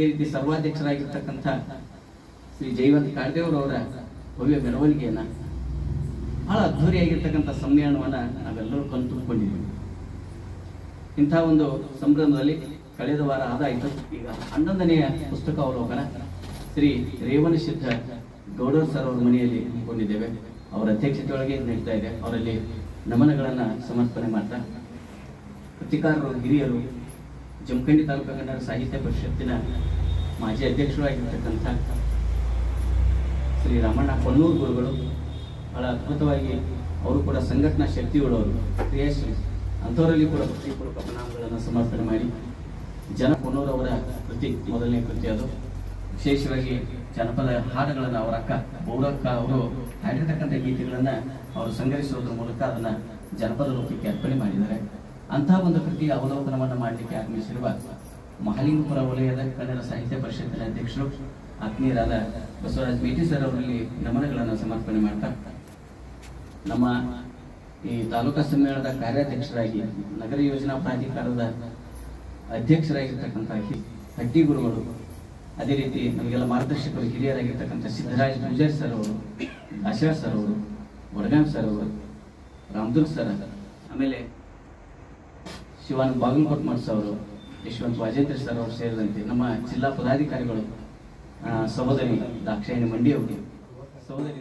ರೀತಿ ಸರ್ವಾಧ್ಯಕ್ಷರಾಗಿರ್ತಕ್ಕಂಥ ಶ್ರೀ ಜಯವಂತ ಕಾಡದೇವರವರ ಭವ್ಯ ಮೆರವಣಿಗೆಯನ್ನ ಬಹಳ ಅದ್ಧೂರಿಯಾಗಿರ್ತಕ್ಕಂಥ ಸಮ್ಮೇಳನವನ್ನ ನಾವೆಲ್ಲರೂ ಕಲ್ತುಕೊಂಡಿದ್ದೀವಿ ಇಂಥ ಒಂದು ಸಂಭ್ರಮದಲ್ಲಿ ಕಳೆದ ವಾರ ಆದಾಯಿತು ಈಗ ಹನ್ನೊಂದನೆಯ ಪುಸ್ತಕ ಅವಲೋಕನ ಶ್ರೀ ರೇವಣ ಸಿದ್ಧ ಗೌಡರ್ ಸರ್ ಅವರ ಮನೆಯಲ್ಲಿ ಹಮ್ಮಿಕೊಂಡಿದ್ದೇವೆ ಅವರ ಅಧ್ಯಕ್ಷತೆಯೊಳಗೆ ನಡೀತಾ ಇದೆ ಅವರಲ್ಲಿ ನಮನಗಳನ್ನ ಸಮರ್ಪಣೆ ಮಾಡ್ತಾ ಕೃತಿಕಾರರು ಹಿರಿಯರು ಜಮಖಂಡಿ ತಾಲೂಕು ಕನ್ನಡ ಸಾಹಿತ್ಯ ಪರಿಷತ್ತಿನ ಮಾಜಿ ಅಧ್ಯಕ್ಷರು ಆಗಿರ್ತಕ್ಕಂಥ ಶ್ರೀ ರಾಮಣ್ಣ ಕೊಲ್ಲೂರು ಗುರುಗಳು ಬಹಳ ಅದ್ಭುತವಾಗಿ ಅವರು ಕೂಡ ಸಂಘಟನಾ ಶಕ್ತಿಯುಳ್ಳವರು ಕ್ರಿಯಾಶೀಲ ಅಂಥವರಲ್ಲಿ ಕೂಡ ಕೃತಿಪೂರ್ವಕ ಪ್ರಣಾಮಗಳನ್ನು ಸಮರ್ಪಣೆ ಮಾಡಿ ಜನ ಕೊನ್ನೂರವರ ಕೃತಿ ಮೊದಲನೇ ಕೃತಿ ಅದು ವಿಶೇಷವಾಗಿ ಜನಪದ ಹಾಡುಗಳನ್ನು ಅವರ ಅಕ್ಕ ಬೌರಕ್ಕ ಅವರು ಹಾಡಿರ್ತಕ್ಕಂಥ ಗೀತೆಗಳನ್ನ ಅವರು ಸಂಗ್ರಹಿಸೋದ್ರ ಮೂಲಕ ಅದನ್ನ ಜನಪದ ಲೋಕಕ್ಕೆ ಅರ್ಪಣೆ ಮಾಡಿದ್ದಾರೆ ಅಂತಹ ಒಂದು ಕೃತಿಯ ಅವಲೋಕನವನ್ನು ಮಾಡಲಿಕ್ಕೆ ಆಗಮಿಸಿರುವ ಮಹಾಲಿಂಗಪುರ ವಲಯದ ಕನ್ನಡ ಸಾಹಿತ್ಯ ಪರಿಷತ್ತಿನ ಅಧ್ಯಕ್ಷರು ಆತ್ಮೀಯರಾದ ಬಸವರಾಜ್ ಮೇಟಿ ಸರ್ ಅವರಲ್ಲಿ ನಮನಗಳನ್ನು ಸಮರ್ಪಣೆ ಮಾಡ್ತಾ ನಮ್ಮ ಈ ತಾಲೂಕಾ ಸಮ್ಮೇಳನದ ಕಾರ್ಯಾಧ್ಯಕ್ಷರಾಗಿ ನಗರ ಯೋಜನಾ ಪ್ರಾಧಿಕಾರದ ಅಧ್ಯಕ್ಷರಾಗಿರ್ತಕ್ಕಂಥ ಹಿ- ಹಟ್ಟಿ ಗುರುಗಳು ಅದೇ ರೀತಿ ನಮಗೆಲ್ಲ ಮಾರ್ಗದರ್ಶಕರು ಹಿರಿಯರಾಗಿರ್ತಕ್ಕಂಥ ಸಿದ್ದರಾಜ್ ಪೂಜಾರಿ ಸರ್ ಅವರು ಆಶೀರ್ವಾದ್ ಸರ್ ಅವರು ವಡಗಾಮ್ ಸರ್ ಅವರು ರಾಮದುರ್ಗ್ ಸರ್ ಆಮೇಲೆ ಶಿವಾನಂದ್ ಬಾಗಲಕೋಟ್ ಮಠ್ ಅವರು ಯಶವಂತ್ ವಾಜೇಂದ್ರ ಸರ್ ಅವರು ಸೇರಿದಂತೆ ನಮ್ಮ ಜಿಲ್ಲಾ ಪದಾಧಿಕಾರಿಗಳು ಆ, ಸಹೋದರಿ ದಾಕ್ಷಾಯಣಿ ಮಂಡಿ ಅವರು ಸಹೋದರಿ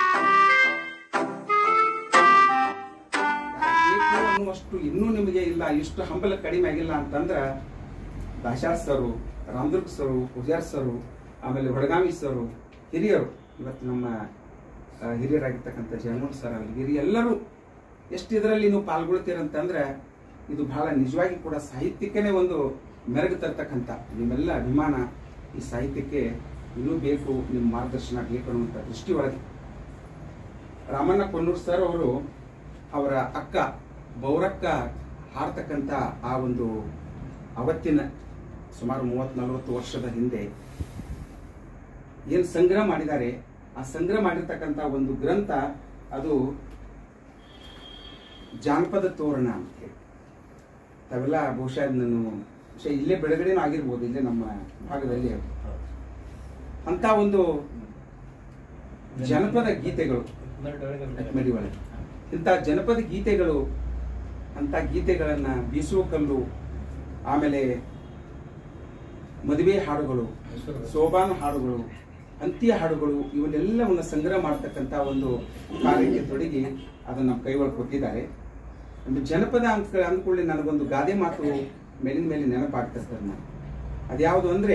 ಬೇಕು ಅನ್ನುವಷ್ಟು ಇನ್ನೂ ನಿಮಗೆ ಇಲ್ಲ ಇಷ್ಟು ಹಂಬಲ ಕಡಿಮೆ ಆಗಿಲ್ಲ ಅಂತಂದ್ರ ದಾಶಾರ್ ಸರು ರಾಮದುರ್ಗ್ ಸರು ಪೂಜಾರ್ ಸರು ಆಮೇಲೆ ಹೊಡಗಾಮಿ ಸರು ಹಿರಿಯರು ಇವತ್ತು ನಮ್ಮ ಆ, ಹಿರಿಯರಾಗಿರ್ತಕ್ಕಂಥ ಜಯಮೋಹನ್ ಸರ್ ಆಗಲಿ ಹಿರಿಯ ಎಲ್ಲರೂ ಎಷ್ಟು ಇದರಲ್ಲಿ ನೀವು ಪಾಲ್ಗೊಳ್ತೀರಂತಂದ್ರೆ ಇದು ಬಹಳ ನಿಜವಾಗಿ ಕೂಡ ಸಾಹಿತ್ಯಕ್ಕೇನೆ ಒಂದು ಮೆರಗು ತರ್ತಕ್ಕಂಥ ನಿಮ್ಮೆಲ್ಲ ಅಭಿಮಾನ ಈ ಸಾಹಿತ್ಯಕ್ಕೆ ಇನ್ನೂ ಬೇಕು ನಿಮ್ಮ ಮಾರ್ಗದರ್ಶನ ಬೇಕು ಅನ್ನುವಂಥ ದೃಷ್ಟಿ ಒಳಗೆ ರಾಮಣ್ಣ ಕೊನ್ನೂರ್ ಸರ್ ಅವರು ಅವರ ಅಕ್ಕ ಬೌರಕ್ಕ ಹಾಡ್ತಕ್ಕಂಥ ಆ ಒಂದು ಅವತ್ತಿನ ಸುಮಾರು ಮೂವತ್ ನಲವತ್ತು ವರ್ಷದ ಹಿಂದೆ ಏನ್ ಸಂಗ್ರಹ ಮಾಡಿದ್ದಾರೆ ಆ ಸಂಗ್ರಹ ಮಾಡಿರ್ತಕ್ಕಂಥ ಒಂದು ಗ್ರಂಥ ಅದು ಜಾನಪದ ತೋರಣ ಅಂತ ಹೇಳಿ ತಾವೆಲ್ಲ ಬಹುಶಃ ನಾನು ಬಹುಶಃ ಇಲ್ಲೇ ಬೆಳಗಡೆನೂ ಆಗಿರ್ಬೋದು ಇಲ್ಲೇ ನಮ್ಮ ಭಾಗದಲ್ಲಿ ಅಂತ ಒಂದು ಜನಪದ ಗೀತೆಗಳು ಮೆಡಿ ಒಳಗೆ ಇಂಥ ಜನಪದ ಗೀತೆಗಳು ಅಂತ ಗೀತೆಗಳನ್ನ ಬೀಸುವ ಕಲ್ಲು ಆಮೇಲೆ ಮದುವೆ ಹಾಡುಗಳು ಸೋಬಾನ ಹಾಡುಗಳು ಅಂತ್ಯ ಹಾಡುಗಳು ಇವನ್ನೆಲ್ಲವನ್ನ ಸಂಗ್ರಹ ಮಾಡತಕ್ಕಂತ ಒಂದು ಕಾರ್ಯಕ್ಕೆ ತೊಡಗಿ ಅದನ್ನ ನಮ್ಮ ಕೈ ಒಳಗೆ ಕೊಟ್ಟಿದ್ದಾರೆ ಒಂದು ಜನಪದ ಅಂತ ಅಂದ್ಕೊಳ್ಳಿ ನನಗೊಂದು ಗಾದೆ ಮಾತು ಮೇಲಿನ ಮೇಲೆ ನೆನಪಾಗ್ತದೆ ಸರ್ ನಾನು ಅದ್ಯಾವುದು ಅಂದ್ರೆ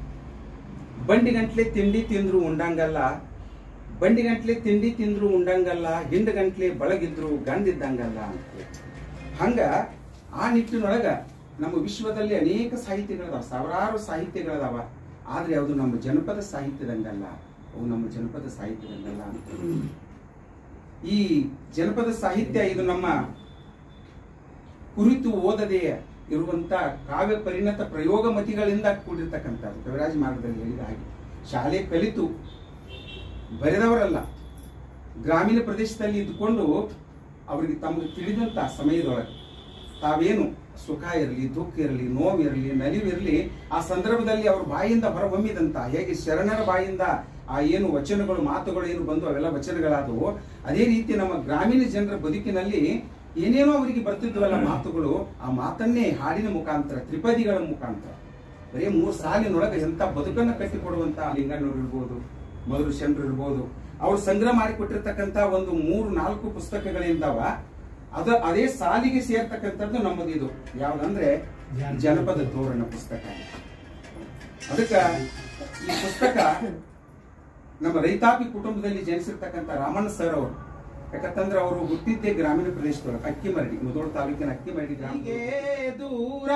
ಬಂಡಿಗಂಟ್ಲೆ ತಿಂಡಿ ತಿಂದ್ರು ಉಂಡಂಗಲ್ಲ ಬಂಡಿಗಂಟ್ಲೆ ತಿಂಡಿ ತಿಂದ್ರು ಉಂಡಂಗಲ್ಲ ಹಿಂಡಗಂಟ್ಲೆ ಬಳಗಿದ್ರು ಗಂಡಿದ್ದಂಗಲ್ಲ ಅಂತ ಹಂಗ ಆ ನಿಟ್ಟಿನೊಳಗ ನಮ್ಮ ವಿಶ್ವದಲ್ಲಿ ಅನೇಕ ಸಾಹಿತ್ಯಗಳದಾವ ಸಾವಿರಾರು ಸಾಹಿತ್ಯಗಳದಾವ ಆದ್ರೆ ಅದು ನಮ್ಮ ಜನಪದ ಸಾಹಿತ್ಯದಂಗಲ್ಲ ಅವು ನಮ್ಮ ಜನಪದ ಸಾಹಿತ್ಯದಂಗಲ್ಲ ಅಂತ ಈ ಜನಪದ ಸಾಹಿತ್ಯ ಇದು ನಮ್ಮ ಕುರಿತು ಓದದೆ ಇರುವಂತ ಕಾವ್ಯ ಪರಿಣತ ಪ್ರಯೋಗ ಮತಿಗಳಿಂದ ಕೂಡಿರ್ತಕ್ಕಂಥದ್ದು ಕವಿರಾಜ್ ಮಾರ್ಗದಲ್ಲಿ ಹೇಳಿದ ಹಾಗೆ ಶಾಲೆ ಕಲಿತು ಬರೆದವರಲ್ಲ ಗ್ರಾಮೀಣ ಪ್ರದೇಶದಲ್ಲಿ ಇದ್ದುಕೊಂಡು ಅವರಿಗೆ ತಮಗೆ ತಿಳಿದಂತ ಸಮಯದೊಳಗೆ ತಾವೇನು ಸುಖ ಇರಲಿ ದುಃಖ ಇರಲಿ ನೋವಿರಲಿ ನಲಿವಿರಲಿ ಆ ಸಂದರ್ಭದಲ್ಲಿ ಅವ್ರ ಬಾಯಿಂದ ಹೊರಹೊಮ್ಮಿದಂತ ಹೇಗೆ ಶರಣರ ಬಾಯಿಂದ ಆ ಏನು ವಚನಗಳು ಮಾತುಗಳು ಏನು ಬಂದು ಅವೆಲ್ಲ ವಚನಗಳಾದವು ಅದೇ ರೀತಿ ನಮ್ಮ ಗ್ರಾಮೀಣ ಜನರ ಬದುಕಿನಲ್ಲಿ ಏನೇನೋ ಅವರಿಗೆ ಬರ್ತಿದ್ವಲ್ಲ ಮಾತುಗಳು ಆ ಮಾತನ್ನೇ ಹಾಡಿನ ಮುಖಾಂತರ ತ್ರಿಪದಿಗಳ ಮುಖಾಂತರ ಬರೀ ಮೂರ್ ಸಾಲಿನೊಳಗೆ ಎಂತ ಬದುಕನ್ನ ಕಟ್ಟಿಕೊಡುವಂತ ಲಿಂಗಣ್ಣವ್ರು ಇರ್ಬೋದು ಮಧುರ ಶರಣರು ಇರ್ಬೋದು ಅವ್ರು ಸಂಗ್ರಹ ಮಾಡಿಕೊಟ್ಟಿರ್ತಕ್ಕಂತ ಒಂದು ಮೂರು ನಾಲ್ಕು ಪುಸ್ತಕಗಳಿಂದವ ಅದ ಅದೇ ಸಾಲಿಗೆ ಸೇರ್ತಕ್ಕಂಥದ್ದು ನಮ್ಮದು ಇದು ಯಾವ್ದಂದ್ರೆ ಜನಪದ ತೋರಣ ಪುಸ್ತಕ ಅದಕ್ಕ ಈ ಪುಸ್ತಕ ನಮ್ಮ ರೈತಾಪಿ ಕುಟುಂಬದಲ್ಲಿ ಜನಿಸಿರ್ತಕ್ಕಂಥ ರಾಮಣ್ಣ ಸರ್ ಅವರು ಯಾಕಂತಂದ್ರೆ ಅವರು ಹುಟ್ಟಿದ್ದೇ ಗ್ರಾಮೀಣ ಪ್ರದೇಶದೊಳಗೆ ಅಕ್ಕಿಮರಡಿ ಮುದೋಳ ತಾಲೂಕಿನ ಅಕ್ಕಿಮರಡಿ ಗ್ರಾಮ ದೂರ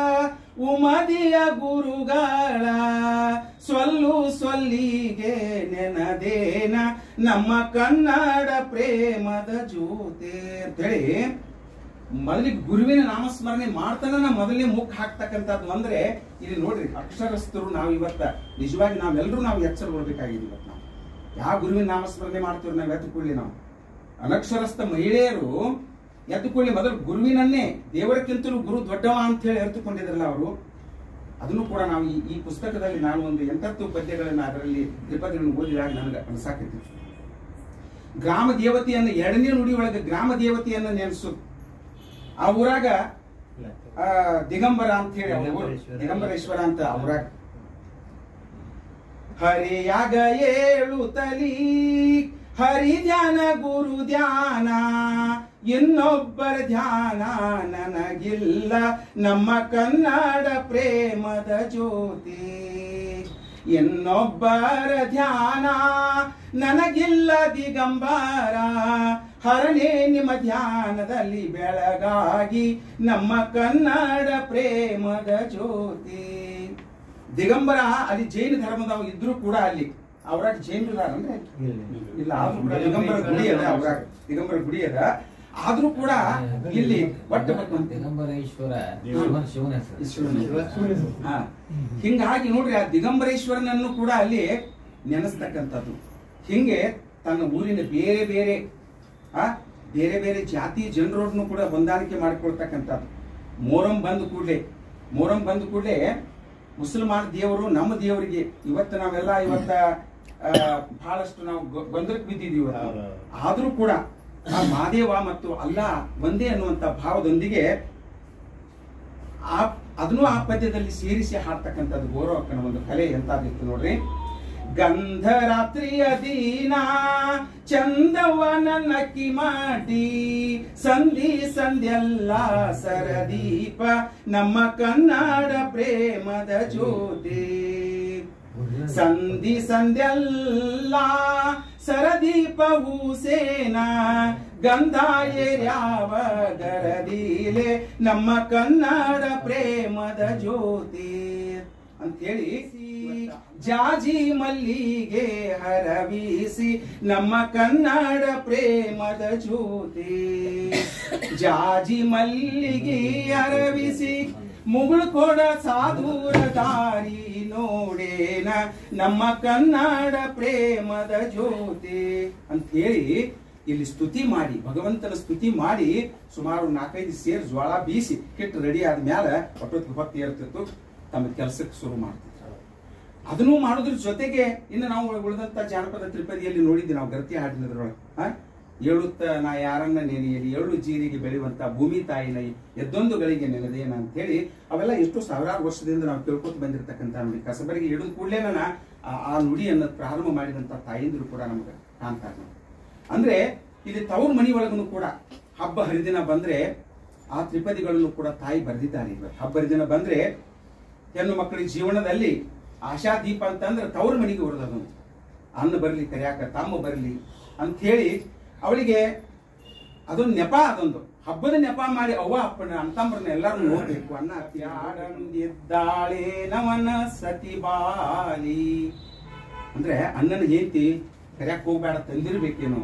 ಉಮದಿಯ ಗುರುಗಳ ಸೊಲ್ಲು ಸೊಲ್ಲಿಗೆ ನೆನದೇನ ನಮ್ಮ ಕನ್ನಡ ಪ್ರೇಮದ ಜೋತೆ ಅಂತೇಳಿ ಮೊದಲಿಗೆ ಗುರುವಿನ ನಾಮಸ್ಮರಣೆ ಮಾಡ್ತಾನೆ ನಾ ಮೊದಲನೇ ಮುಖ ಹಾಕ್ತಕ್ಕಂಥದ್ದು ಅಂದ್ರೆ ಇಲ್ಲಿ ನೋಡ್ರಿ ಅಕ್ಷರಸ್ಥರು ನಾವು ಇವತ್ತ ನಿಜವಾಗಿ ನಾವೆಲ್ಲರೂ ನಾವು ಎಚ್ಚರಗೊಳ್ಬೇಕಾಗಿದೆ ಇವತ್ತು ನಾವು ಯಾವ ಗುರುವಿನ ನಾಮಸ್ಮರಣೆ ಮಾಡ್ತೀವಿ ನಾವು ಎತ್ತುಕೊಳ್ಳಿ ನಾವು ಅನಕ್ಷರಸ್ಥ ಮಹಿಳೆಯರು ಎದ್ದುಕೊಳ್ಳಿ ಮೊದಲು ಗುರುವಿನನ್ನೇ ದೇವರಕ್ಕಿಂತಲೂ ಗುರು ದೊಡ್ಡವ ಅಂತ ಹೇಳಿ ಅರ್ಥಕೊಂಡಿದ್ರಲ್ಲ ಅವರು ಅದನ್ನು ಕೂಡ ನಾವು ಈ ಈ ಪುಸ್ತಕದಲ್ಲಿ ನಾನು ಒಂದು ಎಂಟತ್ತು ಪದ್ಯಗಳನ್ನು ಅದರಲ್ಲಿ ತ್ರಿಪದಿಗಳನ್ನು ಓದಿದಾಗ ನನಗೆ ಅನ್ಸಾಕೈತಿ ಗ್ರಾಮ ದೇವತೆಯನ್ನು ಎರಡನೇ ನುಡಿ ಒಳಗೆ ಗ್ರಾಮ ದೇವತೆಯನ್ನು ನೆನೆಸು ಆ ಊರಾಗ ಆ, ದಿಗಂಬರ ಅಂತ ಹೇಳಿ ಅವ್ರ ಊರು. ದಿಗಂಬರೇಶ್ವರ. ದಿಗಂಬರೇಶ್ವರ ಅಂತ ಅವ್ರಾಗ ಹರಿಯಾಗ ಏಳು ತಲಿ ಹರಿ ಧ್ಯಾನ ಗುರು ಧ್ಯಾನ ಇನ್ನೊಬ್ಬರ ಧ್ಯಾನ ನನಗಿಲ್ಲ ನಮ್ಮ ಕನ್ನಡ ಪ್ರೇಮದ ಜ್ಯೋತಿ ಇನ್ನೊಬ್ಬರ ಧ್ಯಾನ ನನಗಿಲ್ಲ ದಿಗಂಬರ ಹರನೇ ನಿಮ್ಮ ಧ್ಯಾನದಲ್ಲಿ ಬೆಳಗಾಗಿ ನಮ್ಮ ಕನ್ನಡ ಪ್ರೇಮದ ಜ್ಯೋತಿ ದಿಗಂಬರ ಅಲ್ಲಿ ಜೈನ ಧರ್ಮದವ ಇದ್ರು ಕೂಡ ಅಲ್ಲಿ ಅವ್ರಾಗ ಜೈನರು ಇದಾರಂದ್ರೆ ಇಲ್ಲ ಆದ್ರೂ ಕೂಡ ದಿಗಂಬರ ಗುಡಿ ಅದ ಅವ್ರಾಗ ದಿಗಂಬರ ಗುಡಿ ಅದ ಆದ್ರೂ ಕೂಡ ಇಲ್ಲಿ ಒಟ್ಟು ದಿಗಂಬರೇಶ್ವರ ಶಿವನ ಶಿವನ ಹೆಸರು ಈಶ್ವರನ. ಹಾ. ಹಿಂಗಾಗಿ ನೋಡ್ರಿ ಆ ದಿಗಂಬರೇಶ್ವರನನ್ನು ಕೂಡ ಅಲ್ಲಿ ನೆನೆಸ್ತಕ್ಕಂಥದ್ದು ಹಿಂಗೆ ತನ್ನ ಊರಿನ ಬೇರೆ ಬೇರೆ ಆ ಬೇರೆ ಬೇರೆ ಜಾತಿ ಜನರನ್ನು ಕೂಡ ಹೊಂದಾಣಿಕೆ ಮಾಡಿಕೊಳ್ತಕ್ಕಂಥದ್ದು ಮೋರಂ ಬಂದ ಕೂಡಲೇ ಮೋರಂ ಬಂದ ಕೂಡಲೇ ಮುಸಲ್ಮಾನ್ ದೇವರು ನಮ್ಮ ದೇವರಿಗೆ ಇವತ್ತು ನಾವೆಲ್ಲ ಇವತ್ತ ಆ, ಬಹಳಷ್ಟು ನಾವು ಗೊ- ಗೊಂದಲಕ್ಕೆ ಬಿದ್ದಿದ್ದೀವಿ ಇವತ್ತು. ಹೌದು. ಆದ್ರೂ ಕೂಡ ಆ ಮಾದೇವ ಮತ್ತು ಅಲ್ಲ ಒಂದೇ ಅನ್ನುವಂತ ಭಾವದೊಂದಿಗೆ ಆ ಅದನ್ನು ಆ ಪದ್ಯದಲ್ಲಿ ಸೇರಿಸಿ ಹಾಡ್ತಕ್ಕಂಥದ್ದು ಗೌರವಕ್ಕನ ಒಂದು ಕಲೆ ಎಂತಾದಿತ್ತು ನೋಡ್ರಿ ಗಂಧರಾತ್ರಿಯ ದೀನ ಚಂದವನ ನಕ್ಕಿ ಮಾಡಿ ಸಂಧಿ ಸಂಧ್ಯೆಲ್ಲ ಸರದೀಪ ನಮ್ಮ ಕನ್ನಡ ಪ್ರೇಮದ ಜ್ಯೋತಿ ಸಂಧಿ ಸಂಧ್ಯೆಲ್ಲ ಸರದೀಪವು ಸೇನ ಗಂಧ ಏರ್ಯಾವ ಗರದೀಲೆ ನಮ್ಮ ಕನ್ನಡ ಪ್ರೇಮದ ಜ್ಯೋತಿ ಅಂತೇಳಿ ಜಾಜಿ ಮಲ್ಲಿಗೆ ಹರವೀಸಿ ನಮ್ಮ ಕನ್ನಡ ಪ್ರೇಮದ ಜ್ಯೋತಿ ಜಾಜಿ ಮಲ್ಲಿಗೆ ಹರವಿಸಿ ಮುಗುಳು ಕೊಡ ಸಾಧುರ ದಾರಿ ನೋಡೇನ ನಮ್ಮ ಕನ್ನಡ ಪ್ರೇಮದ ಜ್ಯೋತಿ ಅಂತ ಹೇಳಿ ಇಲ್ಲಿ ಸ್ತುತಿ ಮಾಡಿ ಭಗವಂತನ ಸ್ತುತಿ ಮಾಡಿ ಸುಮಾರು ನಾಲ್ಕೈದು ಸೇರ್ ಜ್ವಾಳ ಬೀಸಿ ಕಿಟ್ಟು ರೆಡಿ ಆದ್ಮೇಲೆ ಒಟ್ಟೊತ್ತಿಗೆ ಹೊತ್ತು ಏರ್ತಿತ್ತು ತಮ್ಮ ಕೆಲಸಕ್ಕೆ ಶುರು ಮಾಡ್ತಿದ್ರು ಅದನ್ನು ಮಾಡೋದ್ರ ಜೊತೆಗೆ ಇನ್ನು ನಾವು ಉಳಿದಂತ ಜಾನಪದ ತ್ರಿಪದಿಯಲ್ಲಿ ನೋಡಿದ್ವಿ ನಾವು ಗರ್ತಿ ಹಾಡಿನದ್ರೊಳಗೆ ಆ ಏಳುತ್ತ ನಾ ಯಾರನ್ನ ನೆನೆಯಲಿ ಏಳು ಜೀರಿಗೆ ಬೆಳೆಯುವಂತ ಭೂಮಿ ತಾಯಿನ ಎದ್ದೊಂದು ಗಳಿಗೆ ನೆನೆದೇನ ಅಂತ ಹೇಳಿ ಅವೆಲ್ಲ ಎಷ್ಟು ಸಾವಿರಾರು ವರ್ಷದಿಂದ ನಾವು ಕೇಳ್ಕೊತ ಬಂದಿರತಕ್ಕಂತ ನುಡಿ ಕಸಬರಿಗೆ ಹಿಡಿದ ಕೂಡಲೇ ನಾನು ಆ- ಆ ನುಡಿಯನ್ನು ಪ್ರಾರಂಭ ಮಾಡಿದಂತ ತಾಯಿಂದರು ಕೂಡ ನಮ್ಗೆ ಕಾಣ್ತಾರೆ ನಾವು ಅಂದ್ರೆ ಇಲ್ಲಿ ತವ್ರ ಮನಿ ಒಳಗೂ ಕೂಡ ಹಬ್ಬ ಹರಿದಿನ ಬಂದ್ರೆ ಆ ತ್ರಿಪದಿಗಳನ್ನು ಕೂಡ ತಾಯಿ ಬರೆದಿದ್ದಾರೆ ಇವತ್ತು ಹಬ್ಬ ಹರಿದಿನ ಬಂದ್ರೆ ಹೆಣ್ಣು ಮಕ್ಕಳಿಗೆ ಜೀವನದಲ್ಲಿ ಆಶಾ ದೀಪ ಅಂತಂದ್ರೆ ತವ್ರ ಮನೆಗೆ ಹೊರದದು ಅನ್ನ ಬರಲಿ ಕರಿಯಾಕ ತಮ್ಮ ಬರಲಿ ಅಂತ ಹೇಳಿ ಅವಳಿಗೆ ಅದೊಂದು ನೆಪ ಅದೊಂದು ಹಬ್ಬದ ನೆಪ ಮಾಡಿ ಅವ್ವ ಅಪ್ಪನ ಅಂತಂಬ್ರನ್ನ ಎಲ್ಲಾರು ನೋಡ್ಬೇಕು ಅನ್ನ ತ್ಯಾಡಂದಿದ್ದಾಳೆ ನವನ ಸತಿ ಬಾಲಿ ಅಂದ್ರೆ ಅಣ್ಣನ ಹೆಂಡತಿ ಕರಿಯಾಕ ಹೋಗ್ಬೇಡ ತಂದಿರ್ಬೇಕೇನೋ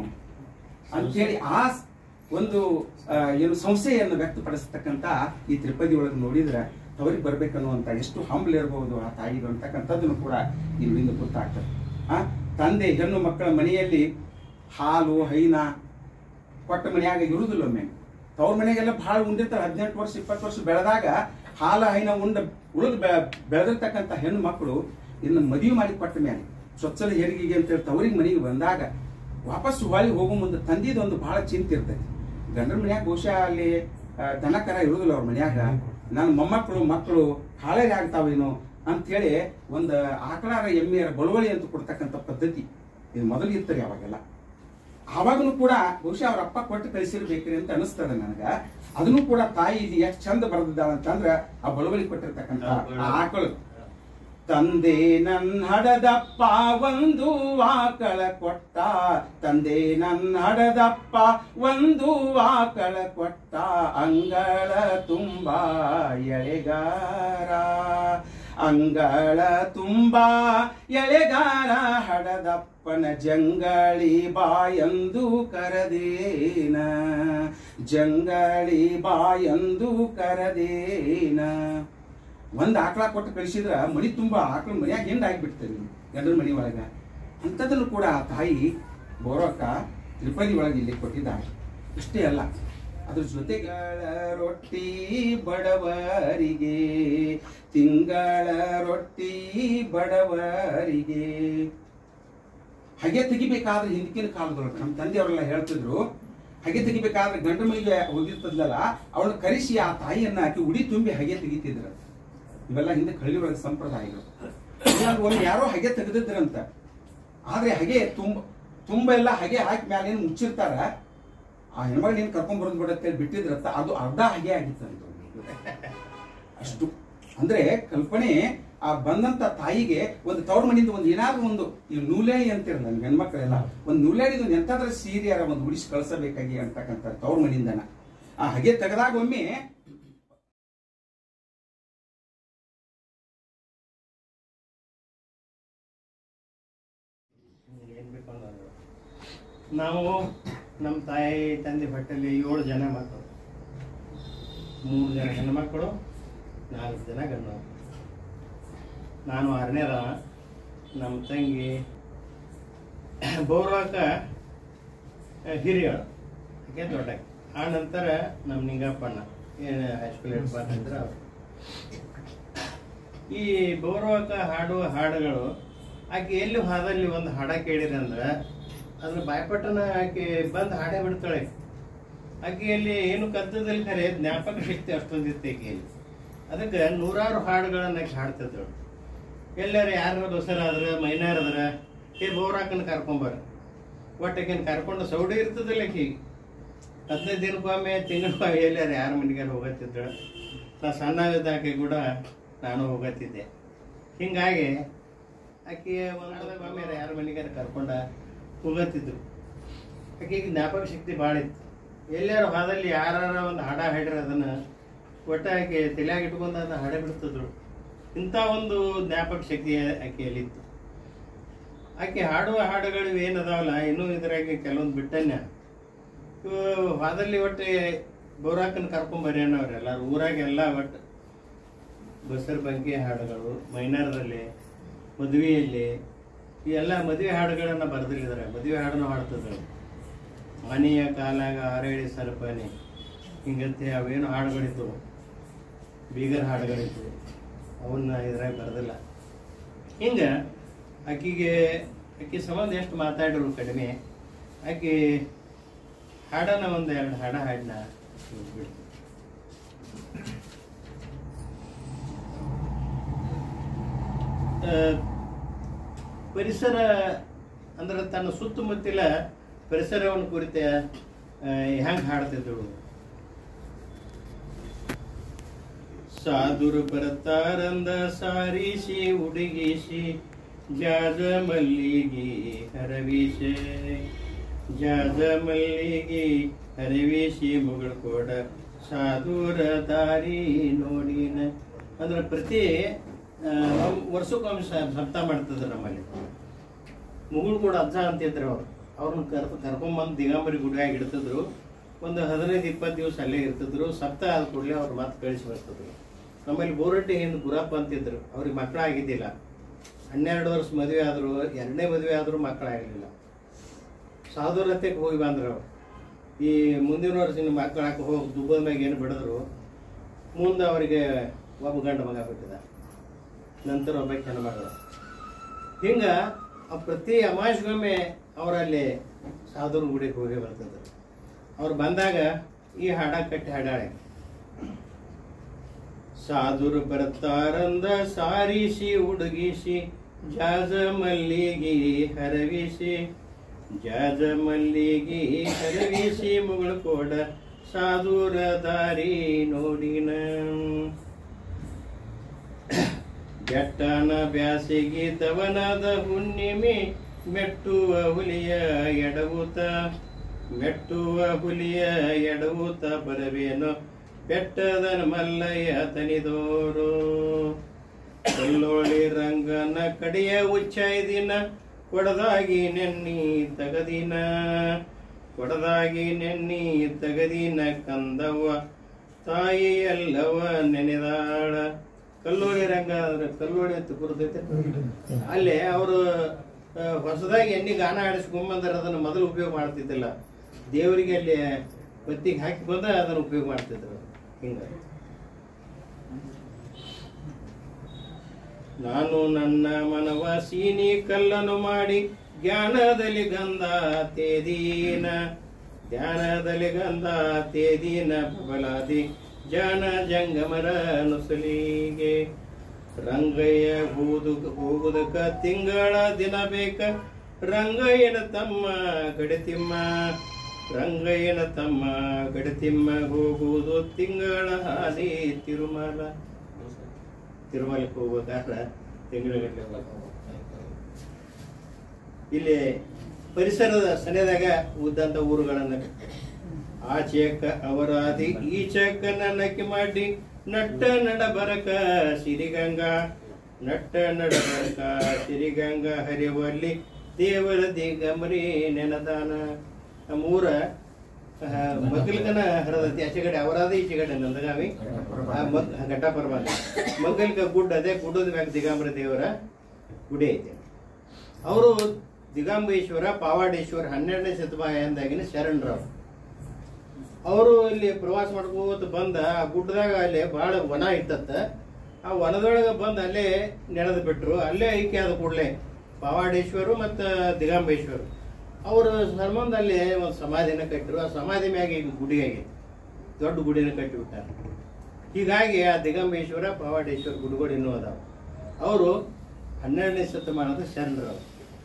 ಅಂತೇಳಿ ಆ ಸ್- ಒಂದು ಆ, ಏನು ಸಂಸ್ಥೆಯನ್ನು ವ್ಯಕ್ತಪಡಿಸ್ತಕ್ಕಂತ ಈ ತ್ರಿಪದಿ ಒಳಗೆ ನೋಡಿದ್ರೆ ತವರಿಗೆ ಬರ್ಬೇಕನ್ನುವಂತ ಎಷ್ಟು ಹಂಬಲ್ ಇರಬಹುದು ಆ ತಾಯಿಗೆ ಅಂತಕ್ಕಂಥದ್ದನ್ನು ಕೂಡ ಇಲ್ಲಿಂದ ಗೊತ್ತಾಗ್ತದೆ ಆ ತಂದೆ ಹೆಣ್ಣು ಮಕ್ಕಳ ಮನೆಯಲ್ಲಿ ಹಾಲು ಹೈನ ಕೊಟ್ಟ ಮನೆಯಾಗ ಇರುವುದಿಲ್ಲ ಒಮ್ಮೆ ತವ್ರ ಮನೆಗೆಲ್ಲ ಬಹಳ ಉಂಡಿರ್ತಾರೆ ಹದಿನೆಂಟು ವರ್ಷ ಇಪ್ಪತ್ತು ವರ್ಷ ಬೆಳೆದಾಗ ಹಾಲ ಹೈನ ಉಂಡ ಉಳಿದು ಬೆಳೆದಿರ್ತಕ್ಕಂಥ ಹೆಣ್ಣು ಮಕ್ಕಳು ಇನ್ನು ಮದುವೆ ಮಾಡಿ ಕೊಟ್ಟ ಮೇಲೆ ಸ್ವಚ್ಛಲ ಹೆರಿಗೆಗೆ ಅಂತೇಳಿ ತವರಿಗೆ ಮನೆಗೆ ಬಂದಾಗ ವಾಪಸ್ ಹೊಳಿ ಹೋಗೋ ಮುಂದೆ ತಂದಿದೊಂದು ಬಹಳ ಚಿಂತೆ ಇರ್ತೈತಿ ಗಂಡನ ಮನ್ಯಾಗ ಬಹುಶಃ ಅಲ್ಲಿ ಆ, ದನ ಕರ ಇರುದಿಲ್ಲ ಅವ್ರ ಮನ್ಯಾಗ ನನ್ನ ಮೊಮ್ಮಕ್ಕಳು ಮಕ್ಕಳು ಹಾಳೇರಿ ಆಗ್ತಾವೇನೋ ಅಂತೇಳಿ ಒಂದು ಆಕಳಾರ ಎಮ್ಮೆಯರ ಬಳುವಳಿ ಅಂತ ಕೊಡ್ತಕ್ಕಂಥ ಪದ್ಧತಿ ಇದು ಮೊದಲು ಇರ್ತರಿ ಅವಾಗೆಲ್ಲ ಆವಾಗನು ಕೂಡ ಬಹುಶಃ ಅವ್ರ ಅಪ್ಪ ಕೊಟ್ಟು ಕಳಿಸಿರ್ಬೇಕ್ರಿ ಅಂತ ಅನಿಸ್ತದೆ ನನಗ ಅದನ್ನು ಕೂಡ ತಾಯಿ ಇಲ್ಲಿ ಎಷ್ಟು ಚಂದ ಬರೆದಿದ್ದಾಳ ಅಂತಂದ್ರ ಆ ಬಳುವಳಿ ಕೊಟ್ಟಿರ್ತಕ್ಕಂಥ ಆ ಆಕಳು ತಂದೆ ನನ್ನ ಹಡದಪ್ಪ ಒಂದು ಆಕಳ ಕೊಟ್ಟ ತಂದೆ ನನ್ನ ಹಡದಪ್ಪ ಒಂದು ಆಕಳ ಕೊಟ್ಟ ಅಂಗಳ ತುಂಬಾ ಎಳೆಗಾರ ಅಂಗಳ ತುಂಬಾ ಎಳೆಗಾರ ಹಡದಪ್ಪನ ಜಂಗಳಿ ಬಾಯಂದು ಕರದೇನ ಜಂಗಳಿ ಬಾಯಂದು ಕರದೇನ ಒಂದ್ ಆಕಳ ಕೊಟ್ಟು ಕಳಿಸಿದ್ರ ಮನಿ ತುಂಬಾ ಆಕಳ ಮನ್ಯಾಗ ಹೆಂಡ್ ಆಗಿಬಿಡ್ತಾರೆ ಗಂಡನ ಮನಿ ಒಳಗ ಅಂಥದ್ದನ್ನು ಕೂಡ ಆ ತಾಯಿ ಗೌರವಕ್ಕ ತ್ರಿಪದಿ ಒಳಗೆ ಇಲ್ಲಿ ಕೊಟ್ಟಿದ್ದಾರೆ ಇಷ್ಟೇ ಅಲ್ಲ ಅದ್ರ ಜೊತೆಗಳ ರೊಟ್ಟಿ ಬಡವರಿಗೆ ತಿಂಗಳ ರೊಟ್ಟಿ ಬಡವರಿಗೆ ಹಗೆ ತೆಗಿಬೇಕಾದ್ರೆ ಹಿಂದಿನ ಕಾಲದೊಳಗೆ ನಮ್ಮ ತಂದೆಯವರೆಲ್ಲ ಹೇಳ್ತಿದ್ರು ಹಗೆ ತೆಗಿಬೇಕಾದ್ರೆ ಗಂಡ ಮೈಗೆ ಹೋಗಿರ್ತದಲ್ಲ ಅವಳನ್ನ ಕರೆಸಿ ಆ ತಾಯಿಯನ್ನ ಹಾಕಿ ಉಡಿ ತುಂಬಿ ಹಗೆ ತೆಗಿತಿದ್ರ ಇವೆಲ್ಲ ಹಿಂದೆ ಕಳ್ಳಿ ಒಳಗೆ ಸಂಪ್ರದಾಯಗಳು ಇವಾಗ ಒಂದು ಯಾರೋ ಹಗೆ ತೆಗೆದಿದ್ರಂತ ಆದ್ರೆ ಹಗೆ ತುಂಬ ತುಂಬ ಎಲ್ಲ ಹಗೆ ಹಾಕಿ ಮ್ಯಾಲೆ ಏನು ಮುಚ್ಚಿರ್ತಾರ ಆ ಹೆಣ್ಮಗಳು ನೀನು ಕರ್ಕೊಂಡ್ ಬರೋದು ಬಿಡತ್ತೆ ಬಿಟ್ಟಿದ್ರತ್ತ ಅದು ಅರ್ಧ ಹಗೆ ಆಗಿತ್ತಂತ ಅಷ್ಟು ಅಂದ್ರೆ ಕಲ್ಪನೆ ಆ ಬಂದಂತ ತಾಯಿಗೆ ಒಂದು ತವ್ರ ಮನೆಯಿಂದ ಒಂದು ಏನಾದ್ರೂ ಒಂದು ಈ ನೂಲೇಣಿ ಅಂತಿರಲ್ಲ ನಿಮ್ ಹೆಣ್ಮಕ್ಳೆಲ್ಲ ಒಂದು ನೂಲೇಣಿದು ಒಂದು ಎಂತಾದ್ರೂ ಸೀರೆಯಾರ ಒಂದು ಉಡಿಸಿ ಕಳ್ಸಬೇಕಾಗಿ ಅಂತಕ್ಕಂಥ ತವ್ರ ಮನೆಯಿಂದನ ಆ ಹಗೆ ತೆಗೆದಾಗ ಒಮ್ಮೆ ಏನ್ ಬೇಕು ಅನ್ನೋದು ನಾವು ನಮ್ಮ ತಾಯಿ ತಂದೆ ಹೊಟ್ಟೆಲಿ ಏಳು ಜನ ಮಕ್ಕಳು ಮೂರು ಜನ ಹೆಣ್ಣು ಮಕ್ಕಳು ನಾಲ್ಕು ಜನ ಗಂಡು ಮಕ್ಕಳು. ನಾನು ಆರನೇದ ನಮ್ಮ ತಂಗಿ ಬೋರ್ವಾಕ ಹಿರಿಯಳು ಆಕೆ ದೊಡ್ಡ ಆ ನಂತರ ನಮ್ಮ ನಿಂಗಪ್ಪಣ್ಣ ಏನು ಹೈಸ್ಕೂಲ್ ಹೆಡ್ ಅಂದ್ರೆ ಅವರು ಈ ಬೋರ್ವಾಕ ಹಾಡುವ ಹಾಡುಗಳು ಆಕೆ ಎಲ್ಲಿ ಹಾದಲ್ಲಿ ಒಂದು ಹಾಡ ಕೇಳಿರಿ ಅಂದ್ರೆ ಅದ್ರ ಬಾಯ್ಪಟ್ಟನ ಆಕೆ ಬಂದು ಹಾಡೇ ಬಿಡ್ತಾಳೆ ಆಕೆಯಲ್ಲಿ ಏನು ಕದ್ದದಲ್ಲಿ ಖರೆ ಜ್ಞಾಪಕ ಶಕ್ತಿ ಅಷ್ಟೊಂದಿತ್ತು ಆಕೆಯಲ್ಲಿ ಅದಕ್ಕೆ ನೂರಾರು ಹಾಡುಗಳನ್ನ ಆಕೆ ಹಾಡ್ತಿದ್ದಳು ಎಲ್ಲಾರ ಯಾರ ಬಸರಾದ್ರ ಮೈನಾರ್ ಅದ್ರ ಏ ಬೋರಾಕನ ಕರ್ಕೊಂಬರ ಒಟ್ಟಕಿನ ಕರ್ಕೊಂಡು ಸೌಡಿ ಇರ್ತದಲ್ಲ ಆಕಿ ಹದಿನೈದು ದಿನಕ್ಕೊಮ್ಮೆ ತಿಂಗಳಿಗೊಮ್ಮೆ ಎಲ್ಲಾರ ಯಾರ ಮನೆಗಾರ ಹೋಗತ್ತಿದ್ದಳು ನಾ ಸಣ್ಣವಿದ್ದ ಆಕೆ ಕೂಡ ನಾನು ಹೋಗತ್ತಿದ್ದೆ ಹಿಂಗಾಗಿ ಆಕೆ ಒಂದು ಒಮ್ಮೆ ಯಾರ ಮನೆಗಾರ ಕರ್ಕೊಂಡ ಹೋಗತ್ತಿದ್ರು ಆಕೆಗೆ ಜ್ಞಾಪಕ ಶಕ್ತಿ ಭಾಳ ಇತ್ತು ಎಲ್ಲಾರು ಹಾದಲ್ಲಿ ಯಾರ ಒಂದು ಹಾಡ ಹಾಡ್ರ ಅದನ್ನ ಒಟ್ಟ ಆಕೆ ತಲೆಯಾಗ ಇಟ್ಕೊಂಡು ಅದನ್ನ ಹಾಡೇ ಬಿಡ್ತಿದ್ರು ಇಂಥ ಒಂದು ಜ್ಞಾಪಕ ಶಕ್ತಿ ಆಕೆಯಲ್ಲಿತ್ತು ಆಕೆ ಹಾಡುವ ಹಾಡುಗಳು ಏನದಾವಲ್ಲ ಇನ್ನೂ ಇದ್ರಾಗ ಕೆಲವೊಂದು ಬಿಟ್ಟನ್ಯ ಇವು ಹಾದಲ್ಲಿ ಒಟ್ಟು ಬೋರಾಕನ್ ಕರ್ಕೊಂಡ್ ಬರ್ಯಾನ ಅವ್ರೆಲ್ಲರೂ ಊರಾಗೆಲ್ಲ ಒಟ್ಟು ಬಸರ್ ಬಗ್ಗೆ ಹಾಡುಗಳು ಮೈನಾರದಲ್ಲಿ ಮದುವೆಯಲ್ಲಿ ಈ ಎಲ್ಲ ಮದುವೆ ಹಾಡುಗಳನ್ನ ಬರೆದಿದ್ದಾರೆ ಮದುವೆ ಹಾಡನ್ನು ಹಾಡ್ತಿದ್ರು ಮನೆಯ ಕಾಲಾಗ ಆರೇಳಿ ಸರಪನೆ ಹಿಂಗಂತೆ ಅವೇನು ಹಾಡುಗಳಿತ್ತು ಬೀಗರ್ ಹಾಡುಗಳಿತ್ತು ಅವನ್ನ ಇದ್ರಾಗ ಬರೆದಿಲ್ಲ ಹಿಂಗ ಆಕಿಗೆ ಆಕಿ ಸಂಬಂಧ ಎಷ್ಟು ಮಾತಾಡಿರು ಕಡಿಮೆ ಆಕಿ ಹಾಡನ ಒಂದು ಎರಡು ಹಾಡ ಹಾಡಿನ ಬಿಡ್ತು ಆ, ಪರಿಸರ ಅಂದ್ರೆ ತನ್ನ ಸುತ್ತಮುತ್ತಲ ಪರಿಸರವನ್ನು ಕುರಿತ ಹೆಂಗ್ ಹಾಡ್ತಿದ್ದಳು ಸಾಧುರು ಬರ್ತಾರಂದ ಸಾರಿಸಿ ಉಡುಗಿಸಿ ಜಾಜ ಮಲ್ಲಿಗೆ ಹರವಿಸೆ ಜಾಜ ಮಲ್ಲಿಗೆ ಹರವಿಸಿ ಮುಗಳು ಕೊಡ ಸಾಧುರ ದಾರಿ ನೋಡಿನ ಅಂದ್ರೆ ಪ್ರತಿ ಆ, ಒಮ್- ವರ್ಷಕ್ಕೊಮ್ಮೆ ಸ- ಸಪ್ತಾಹ ಮಾಡ್ತಿದ್ರು ನಮ್ಮಲ್ಲಿ ಮುಗುಳು ಕೂಡ ಅಜ್ಜ ಅಂತಿದ್ರು ಅವ್ರು ಅವ್ರನ್ನ ಕರ್ ಕರ್ಕೊಂಬಂದು ದಿಗಂಬರಿ ಗುಡಿಯಾಗಿ ಇಡ್ತಿದ್ರು ಒಂದು ಹದಿನೈದು ಇಪ್ಪತ್ತು ದಿವಸ ಅಲ್ಲೇ ಇರ್ತಿದ್ರು ಸಪ್ತಾಹ ಆದ ಕೂಡಲೇ ಅವ್ರು ಮತ್ತೆ ಕಳಿಸಿ ಬರ್ತಿದ್ರು ನಮ್ಮಲ್ಲಿ ಬೋರಟ್ಟಿ ಹಿಂದೆ ಗುರಪ್ಪ ಅಂತಿದ್ರು ಅವ್ರಿಗೆ ಮಕ್ಕಳಾಗಿದ್ದಿಲ್ಲ ಹನ್ನೆರಡು ವರ್ಷ ಮದುವೆ ಆದ್ರು ಎರಡನೇ ಮದುವೆ ಆದ್ರೂ ಮಕ್ಕಳಾಗಲಿಲ್ಲ ಸಾಧುರತೆಗೆ ಹೋಗಿ ಬಂದ್ರು ಅವ್ರು ಈ ಮುಂದಿನ ವರ್ಷ ಇನ್ನು ಮಕ್ಕಳಾಕ ಹೋಗಿ ದುಬ್ಬದ ಮ್ಯಾಗ ಏನು ಬಿಡಿದ್ರು ಮುಂದೆ ಅವರಿಗೆ ಒಬ್ಬ ಗಂಡ ಮಗ ಬಿಟ್ಟಿದ ನಂತರ ಒಬ್ಬ ಹೆಣ್ಣು ಮಗಳು ಹಿಂಗ ಆ ಪ್ರತಿ ಅಮಾವಾಸ್ಯಗೊಮ್ಮೆ ಅವರಲ್ಲಿ ಸಾಧುರ ಗುಡಿಗೆ ಹೋಗಿ ಬರ್ತಿದ್ರು ಅವ್ರು ಬಂದಾಗ ಈ ಹಾಡ ಕಟ್ಟಿ ಹಾಡಾಳೆ ಸಾಧುರು ಬರ್ತಾರಂದ ಸಾರಿಸಿ ಉಡುಗಿಸಿ ಜಾಜ ಮಲ್ಲಿಗೆ ಹರವಿಸಿ ಜಾಜ ಮಲ್ಲಿಗೆ ಹರವಿಸಿ ಮುಗಳು ಕೋಡ ಸಾಧುರ ದಾರಿ ನೋಡಿನ ಬೆಟ್ಟನ ಬ್ಯಾಸಿಗೆ ತವನದ ಹುಣ್ಣಿಮೆ ಮೆಟ್ಟುವ ಹುಲಿಯ ಎಡವುತ ಮೆಟ್ಟುವ ಹುಲಿಯ ಎಡವುತ ಬರವೇನು ಬೆಟ್ಟದ ಮಲ್ಲಯ್ಯ ತನಿದೋರು ಕಲ್ಲೋಳಿ ರಂಗನ ಕಡೆಯ ಉಚ್ಚಾಯ್ದಿನ ಕೊಡದಾಗಿ ನೆನ್ನಿ ತಗದಿನ ಕೊಡದಾಗಿ ನೆನ್ನಿ ತಗದಿನ ಕಂದವ್ವ ತಾಯಿ ಎಲ್ಲವ ನೆನೆದಾಳ ಕಲ್ಲೋಳಿ ರಂಗ ಅಂದ್ರೆ ಕಲ್ಲೋಳಿ ಅಂತ ಗುರುತೈತೆ ಅಲ್ಲಿ ಅವರು ಹೊಸದಾಗಿ ಎಣ್ಣೆ ಗಾನ ಆಡಿಸ್ಕೊಂಬಂದ್ರೆ ಅದನ್ನು ಮೊದಲು ಉಪಯೋಗ ಮಾಡ್ತಿದ್ದಿಲ್ಲ ದೇವರಿಗೆ ಅಲ್ಲಿ ಬತ್ತಿಗೆ ಹಾಕಿ ಬಂದ ಅದನ್ನ ಉಪಯೋಗ ಮಾಡ್ತಿದ್ರು ಹಿಂಗ ನಾನು ನನ್ನ ಮನವ ಸೀನಿ ಕಲ್ಲನ್ನು ಮಾಡಿ ಜ್ಞಾನದಲ್ಲಿ ಗಂಧ ತೇದೀನ ಧ್ಯಾನದಲ್ಲಿ ಗಂಧ ತೇದೀನ ಬಬಲಾದಿ ಜಾನ ಜಂಗಮರ ನುಸುಲಿಗೆ ರಂಗಯ್ಯ ಹೂದು ಹೋಗುದಕ್ಕ ತಿಂಗಳ ದಿನ ಬೇಕ ರಂಗಯ್ಯನ ತಮ್ಮ ಗಡತಿಮ್ಮ ರಂಗಯ್ಯನ ತಮ್ಮ ಗಡತಿಮ್ಮ ಹೋಗುವುದು ತಿಂಗಳ ಹಾದಿ ತಿರುಮಲ ತಿರುಮಲಕ್ಕೆ ಹೋಗ್ಬೇಕಾದ್ರೆ ತಿಂಗಳ ಇಲ್ಲಿ ಪರಿಸರದ ಸನೆದಾಗ ಉದ್ದಂತ ಊರುಗಳನ್ನ ಆ ಚೇಕ ಅವರಾದಿ ಈ ಚೇಕನ್ನ ನಕ್ಕಿ ಮಾಡಿ ನಟ್ಟ ನಡ ಬರಕ ಸಿರಿಗಂಗಾ ನಟ್ಟ ನಡ ಬರಕ ಸಿರಿಗಂಗಾ ಹರಿವಲ್ಲಿ ದೇವರ ದಿಗಂಬರಿ ನೆನದಾನ ಮೂರ ಮಗ್ಗಲ್ಕನ ಹರದತಿ ಆಚೆ ಕಡೆ ಅವರಾದ ಈಚೆ ಕಡೆ ನಂದಗಾವಿ ಆ ಮಗ್- ಘಟ್ಟ ಪರ್ವತ ಮಗ್ಗಲ್ಕ ಗುಡ್ಡ ಅದೇ ಗುಡ್ಡದ ಮ್ಯಾಗ ದಿಗಂಬರ ದೇವರ ಗುಡಿ ಐತೆ ಅವರು ದಿಗಂಬೇಶ್ವರ ಪಾವಾಡೇಶ್ವರ ಹನ್ನೆರಡನೇ ಶತಮಾನದಾಗಿನ ಶರಣರವ್ರು ಅವರು ಇಲ್ಲಿ ಪ್ರವಾಸ ಮಾಡ್ಕೋತ ಬಂದ ಆ ಗುಡ್ಡದಾಗ ಅಲ್ಲಿ ಬಹಳ ವನ ಇತ್ತತ್ತ ಆ ವನದೊಳಗ ಬಂದು ಅಲ್ಲೇ ನೆನೆದು ಬಿಟ್ರು ಅಲ್ಲೇ ಐಕ್ಯ ಆದ ಕೂಡಲೇ ಪಾವಾಡೇಶ್ವರು ಮತ್ತು ದಿಗಂಬೇಶ್ವರು ಅವರು ಸಂಬಂಧ ಅಲ್ಲಿ ಒಂದು ಸಮಾಧಿನ ಕಟ್ಟರು ಆ ಸಮಾಧಿ ಮ್ಯಾಗ ಈಗ ಗುಡಿ ಆಗೈತಿ ದೊಡ್ಡ ಗುಡಿನ ಕಟ್ಟಿಬಿಟ್ಟಾರ ಹೀಗಾಗಿ ಆ ದಿಗಂಬೇಶ್ವರ ಪಾವಾಡೇಶ್ವರ ಗುಡಿಗಳು ಇನ್ನೂ ಅದಾವ ಅವರು ಹನ್ನೆರಡನೇ ಶತಮಾನದ ಶರಣರು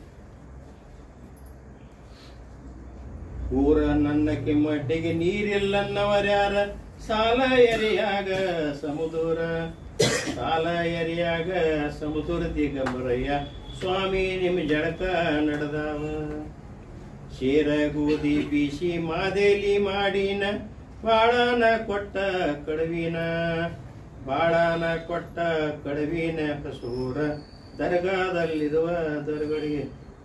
ಊರ ನನ್ನ ಕೆಮ್ಮಟ್ಟಿಗೆ ನೀರಿಲ್ಲನ್ನವರ್ಯಾರ ಸಾಲ ಎರಿಯಾಗ ಸಮುದ್ರ ಸಾಲ ಎರಿಯಾಗ ಸಮುದ್ರ ದಿಗಂಬರಯ್ಯ ಸ್ವಾಮಿ ನಿಮ್ ಜಳಕ ನಡೆದಾವ ಶೇರ ಗೋಧಿ ಬೀಸಿ ಮಾದೇಲಿ ಮಾಡಿನ ಬಾಳನ ಕೊಟ್ಟ ಕಡವಿನ ಬಾಳನ ಕೊಟ್ಟ ಕಡವಿನ ಕಸೂರ ದರ್ಗಾದಲ್ಲಿರುವ ದರ್ಗಡಿಗೆ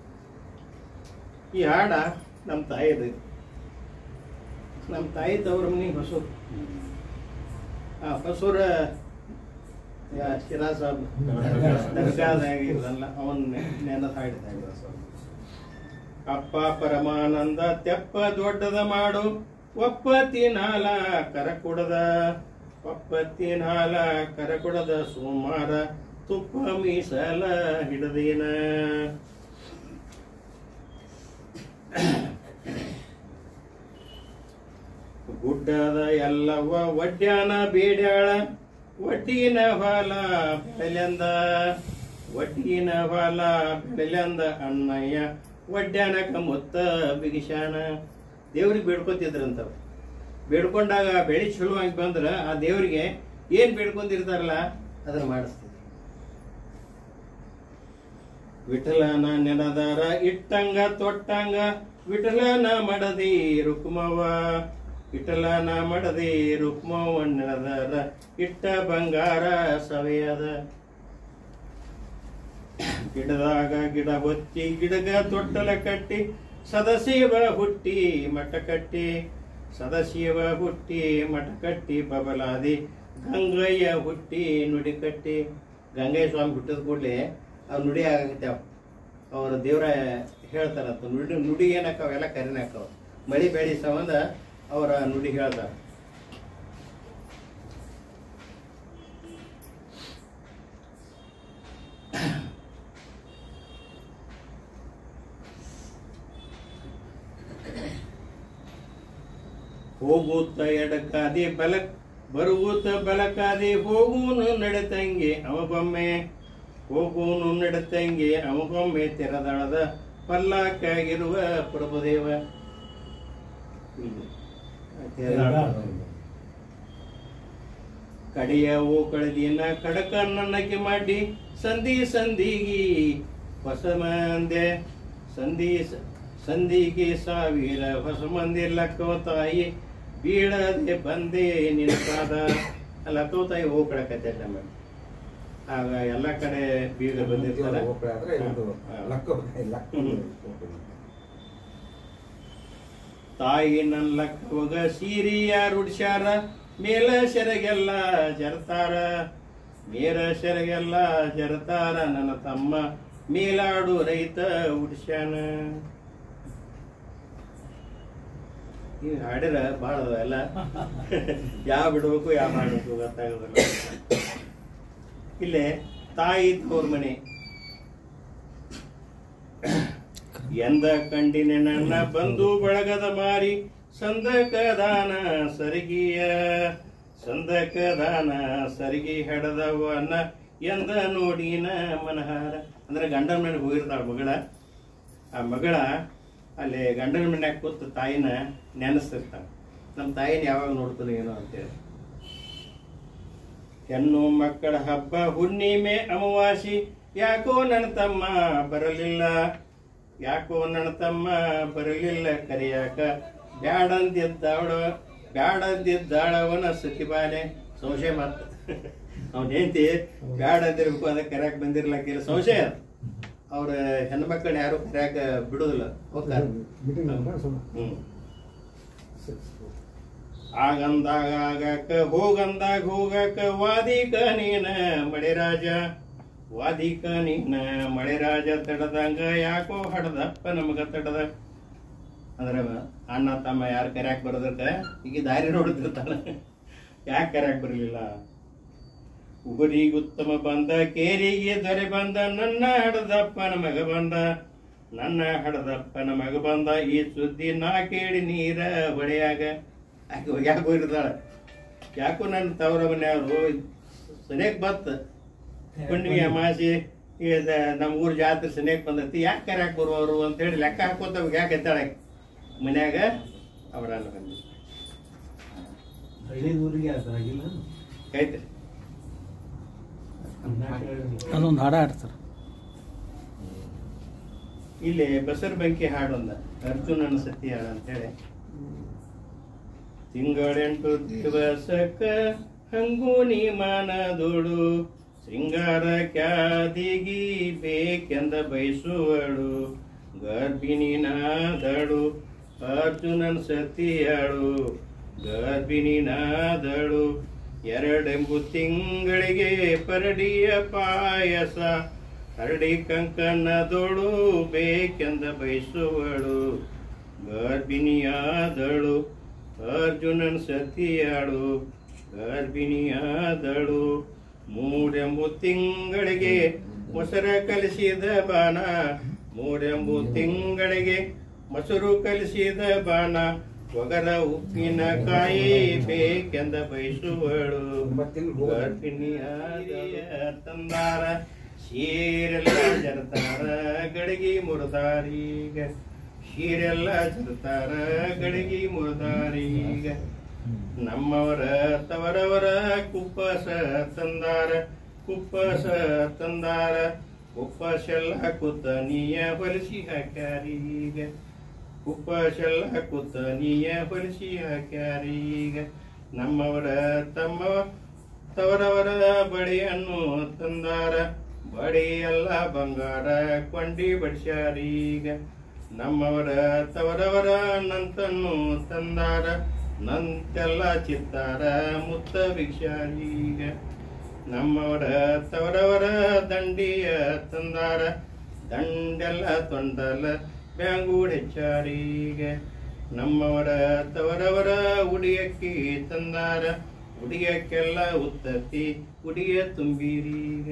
ಈ ಹಾಡ ನಮ್ಮ ತಾಯಿದು ನಮ್ಮ ತಾಯಿ ತವ್ರ ಮನೆ ಹೊಸೂರು ಆ ಹೊಸೂರ ಶಿರಾ ಸಾಬ್ ದರ್ಗಾದಾಗಿರಲ್ಲ ಅವನ್ ನೆನದ ಹಾಡಿದಾಗ ಅಪ್ಪ ಪರಮಾನಂದ ತೆಪ್ಪ ದೊಡ್ಡದ ಮಾಡು ಒಪ್ಪತ್ತಿ ನಾಲ ಕರ ಕುಡದ ಒಪ್ಪತ್ತಿ ನಾಲ ಕರ ಕುಡದ ಸೋಮಾರ ತುಪ್ಪ ಮೀಸಲ ಹಿಡದೇನ ಗುಡ್ಡದ ಎಲ್ಲವ ಒಡ್ಯಾನ ಬೇಡ್ಯಾಳ ಒಡ್ಡಿನ ಹೊಲ ಬೆಳೆಲೆಂದ ಒಡ್ಡಿನ ಹೊಲ ಬೆಳೆಲೆಂದ ಅಣ್ಣಯ್ಯ ಒಡ್ಯಾನಕ ಮುತ್ತ ಬಿಗಿಶಾನ ದೇವ್ರಿಗೆ ಬೇಡ್ಕೊತಿದ್ರಂತ ಬೇಡ್ಕೊಂಡಾಗ ಬೆಳಿ ಚಲೋ ಆಗಿ ಬಂದ್ರ ಆ ದೇವ್ರಿಗೆ ಏನ್ ಬೇಡ್ಕೊಂಡಿರ್ತಾರಲ್ಲ ಅದನ್ನ ಮಾಡಿಸ್ತಿದ್ರು ವಿಠಲನ ನೆನದಾರ ಇಟ್ಟಂಗ ತೊಟ್ಟಂಗ ವಿಠಲನ ಮಡದಿ ರುಕ್ಮವ ವಿಠಲನ ಮಡದಿ ರುಕ್ಮವ ನೆನದಾರ ಇಟ್ಟ ಬಂಗಾರ ಸವೆಯದ ಗಿಡದಾಗ ಗಿಡ ಹೊತ್ತಿ ಗಿಡಗ ತೊಟ್ಟಲ ಕಟ್ಟಿ ಸದಶಿವ ಹುಟ್ಟಿ ಮಠ ಕಟ್ಟಿ ಸದಶಿವ ಹುಟ್ಟಿ ಮಠ ಕಟ್ಟಿ ಬಬಲಾದಿ ಗಂಗಯ್ಯ ಹುಟ್ಟಿ ನುಡಿ ಕಟ್ಟಿ ಗಂಗಯ್ಯ ಸ್ವಾಮಿ ಹುಟ್ಟಿದ ಕೂಡಲೇ ಅವ್ ನುಡಿ ಆಗತ್ಯಾವ ಅವ್ರ ದೇವ್ರ ಹೇಳ್ತಾರಂತ ನುಡಿ ನುಡಿ ಏನಕ್ಕಾವ ಎಲ್ಲ ಕರಿನಾಕವ ಮಳಿ ಬೆಳಿ ಸಂಬಂಧ ಅವರ ನುಡಿ ಹೇಳ್ತಾರ ಹೋಗೂತ ಎಡಕಾದಿ ಬಲಕ್ ಬರುವುತ ಬಲಕಾದಿ ಹೋಗೂನು ನಡೆತಂಗೆ ಅವಗೊಮ್ಮೆ ಹೋಗೂನು ನಡೆತಂಗೆ ಅವಗೊಮ್ಮೆ ತೆರದಳದ ಪಲ್ಲಾಕಾಗಿರುವ ಪ್ರಭುದೇವ ಇಲ್ಲಿ. ತೆರದಾಳ. ಕಡೆಯ ಓ ಕಳೆದಿನ ಕಡಕ ನನ್ನಕ್ಕೆ ಮಾಡಿ ಸಂಧಿ ಸಂಧಿಗಿ ಹೊಸ ಮಂದೆ ಸಂಧಿ ಸ- ಸಂಧಿಗೆ ಸಾವಿರ ಹೊಸ ಮಂದಿ ಲಕ್ಕವ ತಾಯಿ ಬೀಳದೆ ಬಂದೆ ನಿನ್ನ ಪಾದ ಲಕ್ಕವ ತಾಯಿ ಓ ಕಳಕತ್ತೆ ನಮ್ಮ ಆಗ ಎಲ್ಲ ಕಡೆ ಬೀಗ ಬಂದಿರ್ತಾರ ಆದ್ರೆ ಇವ್ರದ್ದು ಹಾ. ಲಕ್ಕ ಇಲ್ಲ ಹ್ಮ್. ತಾಯಿ ನನ್ನ ಲಕ್ಕವಗ ಸೀರಿಯ ರುಡ್ಸ್ಯಾರ ಮೇಲ ಸೆರಗೆಲ್ಲ ಜರ್ತಾರ ಮೇಲ ಸೆರಗೆಲ್ಲ ಜರ್ತಾರ ನನ್ನ ತಮ್ಮ ಮೇಲಾಡು ರೈತ ಉಡ್ಸ್ಯಾನ ನೀವು ಹಾಡಿರ ಭಾಳ ಅದಾವ ಎಲ್ಲ ಯಾವ ಬಿಡ್ಬೇಕು ಯಾವ ಮಾಡಬೇಕು ಗೊತ್ತಾಗೋದಿಲ್ಲ ಇಲ್ಲೇ ತಾಯಿ ತವ್ರ ಮನೆ ಎಂದ ಕಂಡಿನ ನನ್ನ ಬಂಧು ಬಳಗದ ಮಾರಿ ಸಂದಕ ದಾನ ಸರಿಗಿಯ ಸಂದಕ ದಾನ ಸರಿಗಿ ಹಡದವನ ಎಂದ ನೋಡಿನ ಮನಹಾರ ಅಂದ್ರೆ ಗಂಡನ ಮನೆಗೆ ಹೋಗಿರ್ತಾಳ ಮಗಳ ಆ ಮಗಳ ಅಲ್ಲಿ ಗಂಡನ ಮನ್ಯಾಗ ಕೂತು ತಾಯಿನ ನೆನೆಸ್ತಿರ್ತಾಳ ನಮ್ಮ ತಾಯಿನ ಯಾವಾಗ ನೋಡ್ತಾನೆ ಏನೋ ಅಂತೇಳಿ ಹೆಣ್ಣು ಮಕ್ಕಳ ಹಬ್ಬ ಹುಣ್ಣಿಮೆ ಅಮಾವಾಸಿ ಯಾಕೋ ನನ್ನ ತಮ್ಮ ಬರಲಿಲ್ಲ ಯಾಕೋ ನನ್ನ ತಮ್ಮ ಬರಲಿಲ್ಲ ಕರಿಯಾಕ ಬ್ಯಾಡಂದಿದ್ದಾಳ ಬ್ಯಾಡಂದಿದ್ದಾಳವನ ಸತಿಬಾನೆ ಸಂಶಯ ಮತ್ತ ಅವ್ನ ಹೆಂಡತಿ ಬ್ಯಾಡ ಅಂದಿರ್ಬೇಕು ಅದಕ್ಕೆ ಕರ್ಯಾಕ ಬಂದಿರ್ಲಕ್ಕಿಲ್ಲ ಸಂಶಯ ಅದು. ಅವ್ರ ಹೆಣ್ಮಕ್ಳನ್ನ ಯಾರು ಕರ್ಯಾಕ ಬಿಡುದಿಲ್ಲ ಹೋಗ್ತಾರ ಹ್ಮ್ ಆಗಂದಾಗ ಆಗಾಕ ಹೋಗಂದಾಗ ಹೋಗಾಕ ವಾದಿಕ ನೀನ ಮಳೆರಾಜ ವಾದಿಕ ನೀನ ಮಳೆರಾಜ ತಡದಂಗ ಯಾಕೋ ಹಡದಪ್ಪ ನಮಗ ತಡದ ಅಂದ್ರ ಅಣ್ಣ ತಮ್ಮ ಯಾರು ಕರ್ಯಾಕ ಬರೋದಕ್ಕ ಈಗ ದಾರಿ ನೋಡ್ತಿರ್ತಾನ ಯಾಕೆ ಕರ್ಯಾಕ ಬರಲಿಲ್ಲ ಉಗುರಿಗುತ್ತಮ ಬಂದ ಕೇರಿಗೆ ದೊರೆ ಬಂದ ನನ್ನ ಹಡದಪ್ಪನ ಮಗ ಬಂದ ನನ್ನ ಹಡದಪ್ಪನ ಮಗ ಬಂದ ಈ ಸುದ್ದಿ ನಾ ಕೇಳಿ ನೀರ ಹೊಡೆಯಾಗ ಆಕೆ ಯಾಕೆ ಹೋಗಿರ್ತಾಳ ಯಾಕೋ ನನ್ನ ತವರ ಮನೆಯವರು ಸನೇಕ್ ಬತ್ತ ಹುಣ್ಣಿಮೆ ಅಮಾಸಿ ಇದ ನಮ್ಮ ಊರ್ ಜಾತ್ರೆ ಸನೇಕ್ ಬಂದೈತಿ ಯಾಕೆ ಕರ್ಯಾಕ್ ಬರುವವರು ಅಂತ ಹೇಳಿ ಲೆಕ್ಕ ಹಾಕೋತ ಯಾಕೆ ಎತ್ತಾಳ ಆಕಿ. ಮನ್ಯಾಗ ಅವ್ರ ಅಣ್ಣ ಬಂದಿ ಐತ್ರಿ ಅದೊಂದು ಹಾಡ ಆಡ್ತಾರೆ ಇಲ್ಲಿ ಬಸರ್ ಬೆಂಕಿ ಹಾಡೊಂದ ಅರ್ಜುನನ ಸತಿ ಹಾಡ ಅಂತೇಳಿ ತಿಂಗಳೆಂಟು ದಿವಸಕ್ಕ ಹಂಗು ನೀ ಮಾನದೋಡು ಶೃಂಗಾರ ಕ್ಯಾದಿಗಿ ಬೇಕೆಂದ ಬಯಸುವಳು ಗರ್ಭಿಣಿ ನಾದಳು ಅರ್ಜುನನ್ ಸತಿಯಾಳು ಗರ್ಭಿಣಿ ನಾದಳು ಎರಡೆಂಬು ತಿಂಗಳಿಗೆ ಪರಡಿಯ ಪಾಯಸ ಹರಡಿ ಕಂಕನದೋಳು ಬೇಕೆಂದ ಬಯಸುವಳು ಗರ್ಭಿಣಿಯಾದಳು ಅರ್ಜುನನ್ ಸತಿಯಾಳು ಗರ್ಭಿಣಿಯಾದಳು ಮೂರೆಂಬು ತಿಂಗಳಿಗೆ ಮೊಸರ ಕಲಿಸಿದ ಬಾಣ ಮೂರೆಂಬು ತಿಂಗಳಿಗೆ ಮೊಸರು ಕಲಿಸಿದ ಬಾಣ ಒಗರ ಉಪ್ಪಿನಕಾಯಿ ಬೇಕೆಂದ ಬಯಸುವಳು ಗರ್ಭಿಣಿಯಾದಿಯ ತಂದಾರ ಶೀರೆಲ್ಲ ಜರತಾರ ಗಡಿಗೆ ಮುರದಾರೀಗ ಶೀರೆಲ್ಲ ಜರತಾರ ಗಡಿಗೆ ಮುರದಾರೀಗ ನಮ್ಮವರ ತವರವರ ಕುಪ್ಪಸ ತಂದಾರ ಕುಪ್ಪಸ ತಂದಾರ ಕುಪ್ಪಸೆಲ್ಲ ಕುತ್ತ ನೀಯ ಹೊಲಿಸಿ ಹಾಕ್ಯಾರೀಗ ಕುಪ್ಪಸೆಲ್ಲ ಕುತ್ತ ನೀಯ ಹೊಲಿಸಿ ಹಾಕ್ಯಾರೀಗ ನಮ್ಮವರ ತಮ್ಮವ ತವರವರ ಬಡಿಯನ್ನು ತಂದಾರ ಬಡಿ ಎಲ್ಲ ಬಂಗಾರ ಕೊಂಡಿ ಬಡಿಸ್ಯಾರೀಗ ನಮ್ಮವರ ತವರವರ ನಂತನ್ನು ತಂದಾರ ನಂತೆಲ್ಲ ಚಿತ್ತಾರ ಮುತ್ತ ಭಿಕ್ಷಾರೀಗ ನಮ್ಮವರ ತವರವರ ದಂಡಿಯ ತಂದಾರ ದಂಡೆಲ್ಲ ತೊಂಡಲ ಬ್ಯಾಂಗೂಡ್ ಹೆಚ್ಚಾರೀಗ ನಮ್ಮವರ ತವರವರ ಉಡಿಯಕ್ಕಿ ತಂದಾರ ಉಡಿಯಕ್ಕೆಲ್ಲ ಉತ್ತತ್ತಿ ಉಡಿಯ ತುಂಬಿರೀಗ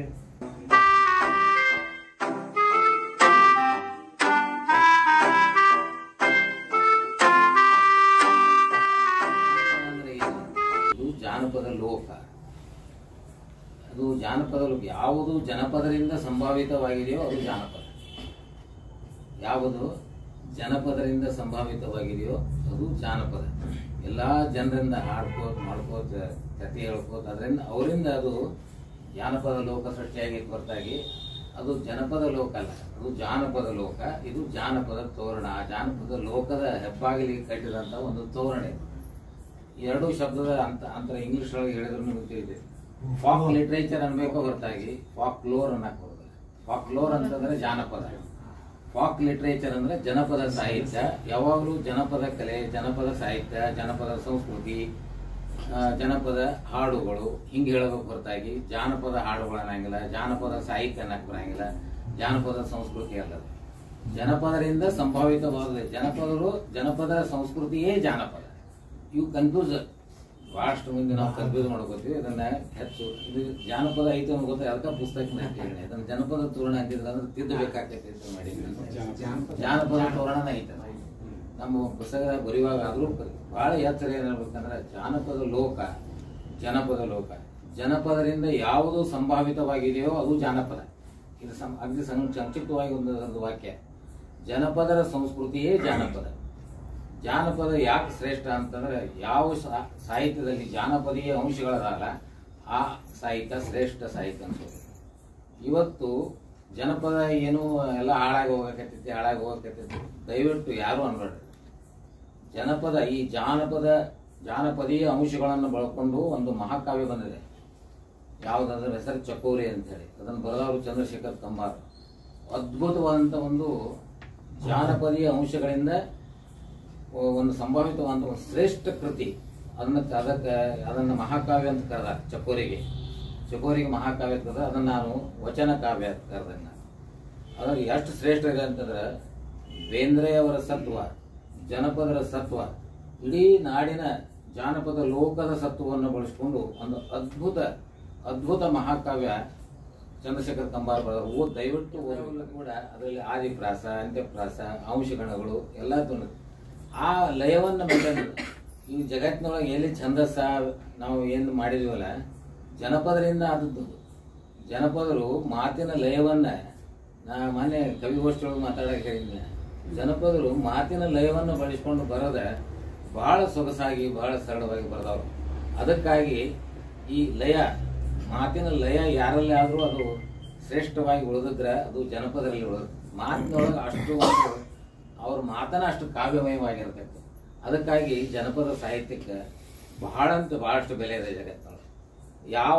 ಅಂದ್ರೆ ಏನು? ಇದು ಜಾನಪದ ಲೋಕ ಅದು ಜಾನಪದ ಲೋಕ ಯಾವುದು ಜನಪದರಿಂದ ಸಂಭಾವಿತವಾಗಿದೆಯೋ ಅದು ಜಾನಪದ ಯಾವುದು ಜನಪದರಿಂದ ಸಂಭಾವಿತವಾಗಿದೆಯೋ ಅದು ಜಾನಪದ ಎಲ್ಲಾ ಜನರಿಂದ ಹಾಡ್ಕೋತ ಮಾಡ್ಕೋತ ಕತೆ ಹೇಳ್ಕೋತ ಅದರಿಂದ ಅವರಿಂದ ಅದು ಜಾನಪದ ಲೋಕ ಸೃಷ್ಟಿಯಾಗಿ ಹೊರತಾಗಿ ಅದು ಜನಪದ ಲೋಕ ಅಲ್ಲ ಅದು ಜಾನಪದ ಲೋಕ ಇದು ಜಾನಪದ ತೋರಣ ಆ ಜಾನಪದ ಲೋಕದ ಹೆಬ್ಬಾಗಿಲಿಗೆ ಕಟ್ಟಿದಂತ ಒಂದು ತೋರಣ ಇದು ಎರಡು ಶಬ್ದದ ಅಂತ ಅಂತರ ಇಂಗ್ಲಿಷ್ ಒಳಗೆ ಹೇಳಿದ್ರು ನಿಮಗೆ ತಿಳಿದಿದೆ ಫಾಕ್ ಲಿಟ್ರೇಚರ್ ಅನ್ಬೇಕೋ ಹೊರತಾಗಿ ಫಾಕ್ ಲೋರ್ ಅನ್ನಕ್ ಹೋಗೋದಿಲ್ಲ ಫಾಕ್ ಲೋರ್ ಅಂತಂದ್ರೆ ಜಾನಪದ ಫಾಕ್ ಲಿಟ್ರೇಚರ್ ಅಂದ್ರೆ ಜನಪದ ಸಾಹಿತ್ಯ ಯಾವಾಗಲೂ ಜನಪದ ಕಲೆ ಜನಪದ ಸಾಹಿತ್ಯ ಜನಪದ ಸಂಸ್ಕೃತಿ ಆ, ಜನಪದ ಹಾಡುಗಳು ಹಿಂಗೆ ಹೇಳಬೇಕು ಹೊರತಾಗಿ ಜಾನಪದ ಹಾಡುಗಳು ಅನ್ನಂಗಿಲ್ಲ ಜಾನಪದ ಸಾಹಿತ್ಯ ಅನ್ನಕ್ ಬರಂಗಿಲ್ಲ ಜಾನಪದ ಸಂಸ್ಕೃತಿ ಅಲ್ಲದು ಜನಪದರಿಂದ ಸಂಭಾವಿತವಾದ ಜನಪದರು ಜನಪದ ಸಂಸ್ಕೃತಿಯೇ ಜಾನಪದ ಇವು ಕನ್ಫ್ಯೂಸ್ ಬಹಳಷ್ಟು ಮಂದಿ ನಾವು ಕನ್ಫ್ಯೂಸ್ ಮಾಡ್ಕೋತೀವಿ ಇದನ್ನ ಹೆಚ್ಚು ಇದು ಜಾನಪದ ಐತೆ ಅಂತ ಗೊತ್ತಾ ಅದಕ್ಕೆ ಪುಸ್ತಕ ಕೇಳಿ ಅದನ್ನ ಜನಪದ ತೋರಣ ಅಂತಿದ್ರೆ ಅಂದ್ರೆ ತಿದ್ದಬೇಕಾಗ್ತೈತೆ ಅಂತ ಮಾಡಿ ಜಾನಪದ ತೋರಣನ ಐತೆ ನಮ್ಮ ಪುಸ್ತಕ ಬರೆಯುವಾಗ ಆದ್ರೂ ಬಹಳ ಎಚ್ಚರ ಏನಿರ್ಬೇಕಂದ್ರೆ ಜಾನಪದ ಲೋಕ ಜನಪದ ಲೋಕ ಜನಪದರಿಂದ ಯಾವುದು ಸಂಭಾವಿತವಾಗಿದೆಯೋ ಅದು ಜಾನಪದ ಇದು ಸಂ ಅಗ್ದಿ ಸಂ- ಸಂಕ್ಷಿಪ್ತವಾಗಿ ಒಂದು ಒಂದು ವಾಕ್ಯ ಜನಪದರ ಸಂಸ್ಕೃತಿಯೇ ಜಾನಪದ ಜಾನಪದ ಯಾಕೆ ಶ್ರೇಷ್ಠ ಅಂತಂದ್ರೆ ಯಾವ ಸಾ- ಸಾಹಿತ್ಯದಲ್ಲಿ ಜಾನಪದೀಯ ಅಂಶಗಳದಲ್ಲ ಆ ಸಾಹಿತ್ಯ ಶ್ರೇಷ್ಠ ಸಾಹಿತ್ಯ ಅನ್ಸೋದು ಇವತ್ತು ಜನಪದ ಏನು ಎಲ್ಲ ಹಾಳಾಗಿ ಹೋಗಕತ್ತೈತಿ ಹಾಳಾಗಿ ಹೋಗಕತ್ತೈತಿ ದಯವಿಟ್ಟು ಯಾರು ಅನ್ಬೇಡ್ರಿ ಜನಪದ ಈ ಜಾನಪದ ಜಾನಪದೀಯ ಅಂಶಗಳನ್ನು ಬಳಕೊಂಡು ಒಂದು ಮಹಾಕಾವ್ಯ ಬಂದಿದೆ ಯಾವುದಂದ್ರೆ ಹೆಸರು ಚಕೋರಿ ಅಂತ ಹೇಳಿ ಅದನ್ನು ಬರೆದವರು ಚಂದ್ರಶೇಖರ್ ಕಂಬಾರ್ ಅದ್ಭುತವಾದಂಥ ಒಂದು ಜಾನಪದೀಯ ಅಂಶಗಳಿಂದ ಒಂದು ಸಂಭಾವಿತವಾದ ಒಂದು ಶ್ರೇಷ್ಠ ಕೃತಿ ಅದನ್ನ ಅದಕ್ಕೆ ಅದನ್ನು ಮಹಾಕಾವ್ಯ ಅಂತ ಕರೆದ ಚಕೋರಿಗೆ ಚಕೋರಿಗೆ ಮಹಾಕಾವ್ಯ ಅಂತ ಕರೆದ ಅದನ್ನು ನಾನು ವಚನ ಕಾವ್ಯ ಅಂತ ಕರೆದಂಗ ಅದ್ರ ಎಷ್ಟು ಶ್ರೇಷ್ಠ ಇದೆ ಅಂತಂದ್ರೆ ಬೇಂದ್ರೆಯವರ ಸತ್ವ ಜನಪದರ ಸತ್ವ ಇಡೀ ನಾಡಿನ ಜಾನಪದ ಲೋಕದ ಸತ್ವವನ್ನು ಬಳಸಿಕೊಂಡು ಒಂದು ಅದ್ಭುತ ಅದ್ಭುತ ಮಹಾಕಾವ್ಯ ಚಂದ್ರಶೇಖರ್ ಕಂಬಾರ್ ಬರೆದ ಓದ್ ದಯವಿಟ್ಟು ಓದಲು ಕೂಡ ಅದರಲ್ಲಿ ಆದಿಪ್ರಾಸ ಅಂತ್ಯಪ್ರಾಸ ಅಂಶಗಣಗಳು ಎಲ್ಲ ತುಂಡು ಆ ಲಯವನ್ನು ಮೇಂಟೈನ್ ಈ ಜಗತ್ತಿನೊಳಗೆ ಎಲ್ಲಿ ಛಂದಸ್ಸ ನಾವು ಏನು ಮಾಡಿದ್ವಲ್ಲ ಜನಪದರಿಂದ ಆದದ್ದು ಜನಪದರು ಮಾತಿನ ಲಯವನ್ನ ನಾ ಮೊನ್ನೆ ಕವಿಗೋಷ್ಠಿಯೊಳಗೆ ಮಾತಾಡಕ್ಕೆ ಹೇಳಿದ್ದೆ ಜನಪದರು ಮಾತಿನ ಲಯವನ್ನು ಬಳಸಿಕೊಂಡು ಬರೋದ ಬಹಳ ಸೊಗಸಾಗಿ ಬಹಳ ಸರಳವಾಗಿ ಬರೆದವರು ಅದಕ್ಕಾಗಿ ಈ ಲಯ ಮಾತಿನ ಲಯ ಯಾರಲ್ಲಿ ಆದರೂ ಅದು ಶ್ರೇಷ್ಠವಾಗಿ ಉಳಿದಿದ್ರೆ ಅದು ಜನಪದರಲ್ಲಿ ಉಳಿದ ಮಾತಿನೊಳಗೆ ಅಷ್ಟು ಒಂದು ಅವ್ರ ಮಾತನ ಅಷ್ಟು ಕಾವ್ಯಮಯವಾಗಿರ್ತೈತೆ ಅದಕ್ಕಾಗಿ ಜನಪದ ಸಾಹಿತ್ಯಕ್ಕೆ ಬಹಳ ಅಂತ ಬಹಳಷ್ಟು ಬೆಲೆ ಇದೆ ಜಗತ್ತೊಳಗೆ ಯಾವ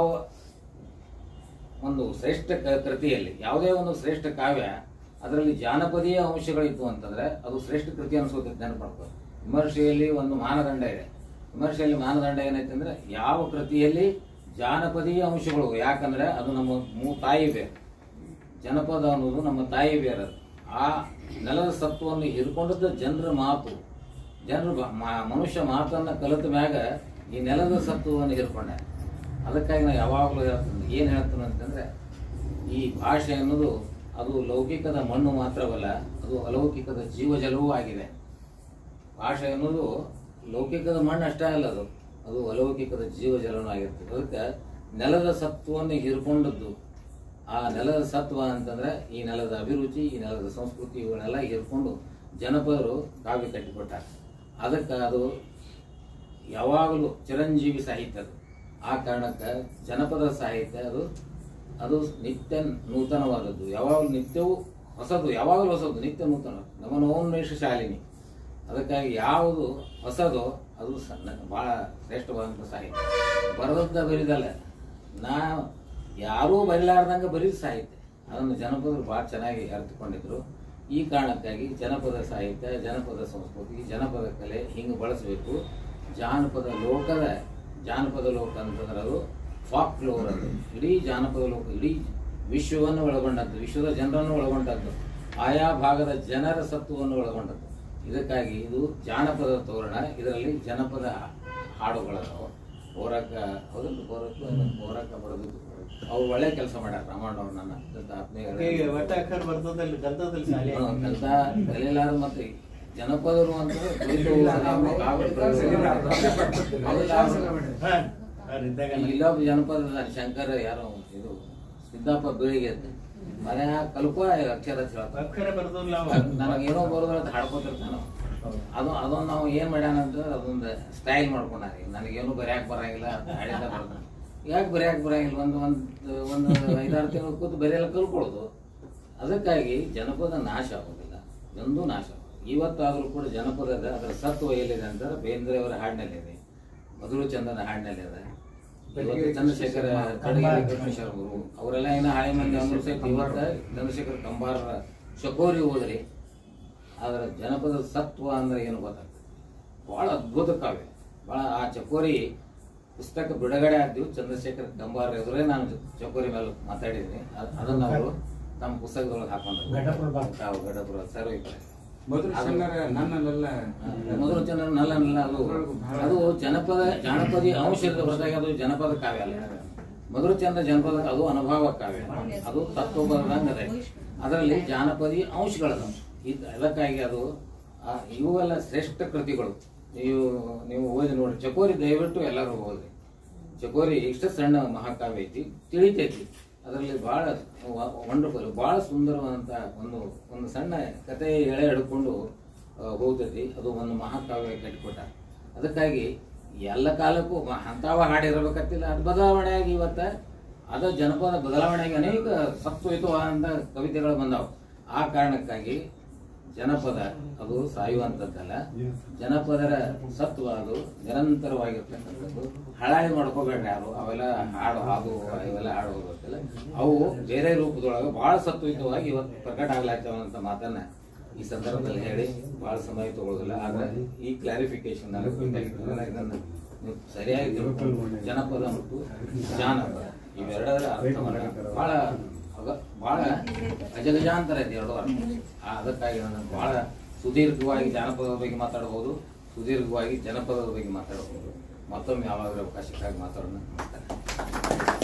ಒಂದು ಶ್ರೇಷ್ಠ ಕ- ಕೃತಿಯಲ್ಲಿ ಯಾವುದೇ ಒಂದು ಶ್ರೇಷ್ಠ ಕಾವ್ಯ ಅದರಲ್ಲಿ ಜಾನಪದೀಯ ಅಂಶಗಳಿತ್ತು ಅಂತಂದ್ರೆ ಅದು ಶ್ರೇಷ್ಠ ಕೃತಿ ಅನ್ಸೋದಕ್ಕೆ ನೆನಪು ಮಾಡ್ಕೊಳ್ಳಿ ವಿಮರ್ಶೆಯಲ್ಲಿ ಒಂದು ಮಾನದಂಡ ಇದೆ ವಿಮರ್ಶೆಯಲ್ಲಿ ಮಾನದಂಡ ಏನೈತೆ ಅಂದ್ರೆ ಯಾವ ಕೃತಿಯಲ್ಲಿ ಜಾನಪದೀಯ ಅಂಶಗಳು ಯಾಕಂದ್ರೆ ಅದು ನಮ್ಮ ಮೂ ತಾಯಿ ಬೇರೆ ಜನಪದ ಅನ್ನೋದು ನಮ್ಮ ತಾಯಿ ಬೇರೆ ಅದು. ಆ ನೆಲದ ಸತ್ವವನ್ನು ಹಿಡ್ಕೊಂಡದ್ದು ಜನರ ಮಾತು ಜನರು ಬ- ಮಾ- ಮನುಷ್ಯ ಮಾತನ್ನ ಕಲಿತ ಮ್ಯಾಗ ಈ ನೆಲದ ಸತ್ವವನ್ನು ಹಿಡ್ಕೊಂಡ ಅದಕ್ಕಾಗಿ ನಾವು ಯಾವಾಗಲೂ ಹೇಳ್ತೀನಿ ಏನು ಹೇಳ್ತೀನಿ ಅಂತಂದ್ರೆ ಈ ಭಾಷೆ ಅನ್ನೋದು ಅದು ಲೌಕಿಕದ ಮಣ್ಣು ಮಾತ್ರವಲ್ಲ ಅದು ಅಲೌಕಿಕದ ಜೀವಜಲವೂ ಆಗಿದೆ ಭಾಷೆ ಅನ್ನೋದು ಲೌಕಿಕದ ಮಣ್ಣು ಅಷ್ಟೇ ಅಲ್ಲ ಅದು ಅದು ಅಲೌಕಿಕದ ಜೀವಜಲನೂ ಆಗಿರ್ತದೆ ಅದಕ್ಕೆ ನೆಲದ ಸತ್ವವನ್ನು ಹಿರ್ಕೊಂಡದ್ದು ಆ ನೆಲದ ಸತ್ವ ಅಂತಂದ್ರೆ ಈ ನೆಲದ ಅಭಿರುಚಿ ಈ ನೆಲದ ಸಂಸ್ಕೃತಿ ಇವನ್ನೆಲ್ಲ ಹಿರ್ಕೊಂಡು ಜನಪದರು ಕಾವ್ಯ ಕಟ್ಟಿಕೊಟ್ಟಾರ ಅದಕ್ಕೆ ಅದು ಯಾವಾಗಲೂ ಚಿರಂಜೀವಿ ಸಾಹಿತ್ಯ ಅದು ಆ ಕಾರಣಕ್ಕೆ ಜನಪದ ಸಾಹಿತ್ಯ ಅದು ಅದು ನಿತ್ಯ ನೂತನವಾದದ್ದು ಯಾವಾಗಲೂ ನಿತ್ಯವೂ ಹೊಸದು ಯಾವಾಗಲೂ ಹೊಸದು ನಿತ್ಯ ನೂತನ ನಮನೋನ್ಮೇಷ ಶಾಲಿನಿ ಅದಕ್ಕಾಗಿ ಯಾವುದು ಹೊಸದೋ ಅದು ಸಣ್ಣ ಬಹಳ ಶ್ರೇಷ್ಠವಾದಂಥ ಸಾಹಿತ್ಯ ಬರೆದದ್ದ ಬರಿದಲ್ಲ ನಾ ಯಾರೂ ಬರಿಲಾರ್ದಂಗೆ ಬರೀದ್ ಸಾಹಿತ್ಯ ಅದನ್ನು ಜನಪದರು ಭಾಳ ಚೆನ್ನಾಗಿ ಅರ್ಥಕೊಂಡಿದ್ರು ಈ ಕಾರಣಕ್ಕಾಗಿ ಜನಪದ ಸಾಹಿತ್ಯ ಜನಪದ ಸಂಸ್ಕೃತಿ ಜನಪದ ಕಲೆ ಹಿಂಗೆ ಬಳಸಬೇಕು ಜಾನಪದ ಲೋಕದ ಜಾನಪದ ಲೋಕ ಅಂತಂದ್ರೆ ಅದು ಫಾಕ್ ಲೋರ್ ಅದು ಇಡೀ ಜಾನಪದ ಲೋಕ ಇಡೀ ವಿಶ್ವವನ್ನು ಒಳಗೊಂಡದ್ದು ವಿಶ್ವದ ಜನರನ್ನು ಒಳಗೊಂಡದ್ದು ಆಯಾ ಭಾಗದ ಜನರ ಸತ್ವವನ್ನು ಒಳಗೊಂಡದ್ದು ಇದಕ್ಕಾಗಿ ಇದು ಜಾನಪದ ತೋರಣ ಇದರಲ್ಲಿ ಜನಪದ ಹಾಡುಗಳದಾವ ಹೋರಾಕ ಹೌದಲ್ಲ ಹೋರಾಕ ಹೋರಾಕ ಬರೋದು ಅವ್ರು ಒಳ್ಳೆ ಕೆಲಸ ಮಾಡ್ಯಾರ ರಾಮಣ್ಣ ಅವ್ರು ನನ್ನ ಜೊತೆ ಆತ್ಮೀಯರು. ಈಗ ಒಟ್ಟ ಅಕ್ಷರ ಬರ್ತದಲ್ಲಿ ಗಂಧದಲ್ಲಿ ಶಾಲೆ ಹ್ಮ್, ಕಲ್ತ ಕಲಿಲಾರ ಮತ್ತೆ ಜನಪದರು ಅಂತ ಕುರಿತು ನಾವು ಕಾವ್ಯ ಪ್ರಯೋಗ- ಹೌದಲ್ಲ? ಹಾ, ಅವ್ರಿದ್ದಾಗ ಈ ಇಲ್ಲೊಬ್ಬ ಜನಪದ ಶಂಕರ ಯಾರೋ ಇದು ಸಿದ್ದಪ್ಪ ಬೀಳಿಗೆ ಅಂತ ಮನೆ ಕಲ್ಕೋ ಅಕ್ಷರ ಅಂತ ಹೇಳ್ತಾರೆ ಅಕ್ಷರ ಬರ್ದಲ್ಲ ನನಗೇನೋ ಬರೋದ್ರ ಅಂತ ಹಾಡ್ಕೊತಿರ್ತಾನ ಅವ. ಅದು ಅದೊಂದು ನಾವು ಏನ್ ಮಾಡ್ಯಾನ ಅಂತ ಅದೊಂದು ಸ್ಟೈಲ್ ಮಾಡ್ಕೊಂಡಾರ ನನಗೇನು ಬರೆಯಕ್ ಬರಂಗಿಲ್ಲ ಅಂತ ಹಾಡಿದ ಬರ್ತಾನ ಯಾಕೆ ಬರೆಯಕ್ ಬರಂಗಿಲ್ಲ ಒಂದು ಒಂದು ಒಂದು ಐದಾರು ತಿಂಗಳು ಕೂತು ಬರೆಯಲ್ಲ ಕಲ್ಕೊಳ್ಳೋದು ಅದಕ್ಕಾಗಿ ಜನಪದ ನಾಶ ಆಗೋದಿಲ್ಲ ಎಂದೂ ನಾಶ ಆಗೋದಿಲ್ಲ. ಇವತ್ತಾದ್ರೂ ಕೂಡ ಜನಪದದ ಅದರ ಸತ್ವ ಎಲ್ಲಿದೆ ಅಂತಂದ್ರೆ ಬೇಂದ್ರೆ ಅವರ ಹಾಡಿನಲ್ಲಿದೆ ಮಧುರು ಚಂದನ ಹಾಡಿನಲ್ಲಿದೆ ಇವತ್ತು ಚಂದ್ರಶೇಖರ ಕಡಗಿರಿ ಕೃಷ್ಣೇಶ್ವರರು ಅವರೆಲ್ಲ ಏನೋ ಹಳೆ ಮಂದಿ ಅಂದ್ರು ಸಹಿತ ಇವತ್ತ ಚಂದ್ರಶೇಖರ ಕಂಬಾರ ಶಕೋರಿ ಹೋದ್ರಿ ಅದರ ಜನಪದ ಸತ್ವ ಅಂದ್ರೆ ಏನು ಗೊತ್ತಾಗ್ತದೆ ಬಹಳ ಅದ್ಭುತ ಕಾವ್ಯ ಬಹಳ ಆ ಚಕೋರಿ ಪುಸ್ತಕ ಬಿಡುಗಡೆ ಆಗ್ತೀವಿ ಚಂದ್ರಶೇಖರ್ ಕಂಬಾರ್ ಎದುರೇ ನಾನು ಚಕೋರಿ ಮೇಲೆ ಮಾತಾಡಿದ್ದೀನಿ ಅದ್- ಅದನ್ನ ಅವರು ತಮ್ಮ ಪುಸ್ತಕದೊಳಗೆ ಹಾಕೊಂಡ್ರು ತಾವು ಗಡಪುರ ಸರ್ ಇದ್ದಾರೆ ಮಧುರ ಶರಣರ ನನ್ನಲ್ಲೆಲ್ಲ ಮಧುರ ಚಂದ್ರ ನಲ್ಲ ನಲ್ಲ ಅದು ಅದು ಜನಪದ ಜಾನಪದಿ ಅಂಶ ಇರೋದ್ರ ಹೊರತಾಗಿ ಅದು ಜನಪದ ಕಾವ್ಯ ಅಲ್ಲ ಮಧುರ ಚಂದ್ರ ಜನಪದ ಅದು ಅನುಭವ ಕಾವ್ಯ ಅದು ತತ್ವಬದ್ಧಂಗ ಅದೇ ಅದರಲ್ಲಿ ಜಾನಪದಿ ಅಂಶಗಳದ ಇದ್- ಅದಕ್ಕಾಗಿ ಅದು ಆ, ಇವೆಲ್ಲ ಶ್ರೇಷ್ಠ ಕೃತಿಗಳು ನೀವು ನೀವು ಓದಿ ನೋಡಿ ಚಕೋರಿ ದಯವಿಟ್ಟು ಎಲ್ಲರೂ ಓದಿ ಚಕೋರಿ ಇಷ್ಟ ಸಣ್ಣ ಮಹಾಕಾವ್ಯ ಐತಿ ತಿಳಿತೈತಿ ಅದರಲ್ಲಿ ಬಹಳ ವಂಡರ್ಫುಲ್ ಬಹಳ ಸುಂದರವಾದಂತ ಒಂದು ಒಂದು ಸಣ್ಣ ಕತೆ ಎಳೆ ಹಿಡ್ಕೊಂಡು ಆ, ಹೋಗ್ತೈತಿ ಅದು ಒಂದು ಮಹಾಕಾವ್ಯ ಕಟ್ಟಿಕೊಟ್ಟ ಅದಕ್ಕಾಗಿ ಎಲ್ಲ ಕಾಲಕ್ಕೂ ಮ- ಅಂತಾವ ಹಾಡಿರ್ಬೇಕಂತಿಲ್ಲ ಅದು ಬದಲಾವಣೆಯಾಗಿ ಇವತ್ತ ಅದು ಜನಪದ ಬದಲಾವಣೆಯಾಗಿ ಅನೇಕ ಸತ್ವಯುತವಾದಂತ ಕವಿತೆಗಳು ಬಂದಾವ ಆ ಕಾರಣಕ್ಕಾಗಿ ಜನಪದ ಅದು ಸಾಯುವಂಥದ್ದಲ್ಲ ಜನಪದರ ಸತ್ವ ಅದು ನಿರಂತರವಾಗಿರ್ತಕ್ಕಂಥದ್ದು ಹಳಾಳಿ ಮಾಡ್ಕೋಬೇಡ್ರಿ ಯಾರು ಅವೆಲ್ಲ ಹಾಡು ಹಾಡು ಇವೆಲ್ಲ ಹಾಡು ಹೋಗುತ್ತಲ್ಲ ಅವು ಬೇರೆ ರೂಪದೊಳಗೆ ಬಹಳ ಸತ್ವಯುತವಾಗಿ ಇವತ್ತು ಪ್ರಕಟ ಆಗ್ಲಾಗ್ತಾವ ಅಂತ ಮಾತನ್ನ ಈ ಸಂದರ್ಭದಲ್ಲಿ ಹೇಳಿ ಬಹಳ ಸಮಯ ತಗೊಳ್ಳೋದಿಲ್ಲ ಆದ್ರೆ ಈ ಕ್ಲಾರಿಫಿಕೇಶನ್ ಇದನ್ನ ನೀವು ಸರಿಯಾಗಿ ತಿಳ್ಕೊಂಡು ಜನಪದ ಮತ್ತು ಜಾನಪದ ಇವೆರಡರ ಅರ್ಥವನ್ನ ಬಹಳ ಅಗ- ಬಹಳ ಅಜಗಜಾಂತರ ಇದೆ ಎರಡು ಅರ್ಥ ಆ, ಅದಕ್ಕಾಗಿ ನಾನು ಬಹಳ ಸುದೀರ್ಘವಾಗಿ ಜಾನಪದದ ಬಗ್ಗೆ ಮಾತಾಡಬಹುದು ಸುದೀರ್ಘವಾಗಿ ಜನಪದದ ಬಗ್ಗೆ ಮಾತಾಡಬಹುದು ಮತ್ತೊಮ್ಮೆ ಯಾವಾಗಲೂ ಅವಕಾಶಕ್ಕಾಗಿ ಮಾತಾಡೋಣ ನಮಸ್ಕಾರ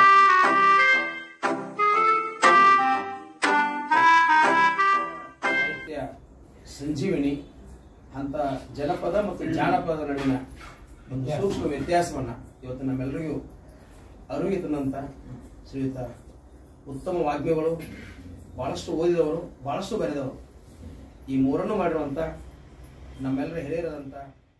ಸಾಹಿತ್ಯ ಸಂಜೀವಿನಿ ಅಂತ ಜನಪದ ಮತ್ತು ಜಾನಪದ ನಡುವಿನ ಒಂದು ಸೂಕ್ಷ್ಮ ವ್ಯತ್ಯಾಸವನ್ನ ಇವತ್ತು ನಮ್ಮೆಲ್ಲರಿಗೂ ಅರಿವಿಗೆ ತಂದಂತ ಶ್ರೀಯುತ ಉತ್ತಮ ವಾಗ್ಮಿಗಳು ಬಹಳಷ್ಟು ಓದಿದವರು ಬಹಳಷ್ಟು ಬರೆದವರು ಈ ಮೂರನ್ನು ಮಾಡಿರುವಂತ ನಮ್ಮೆಲ್ಲರ ಹಿರಿಯರಾದಂತ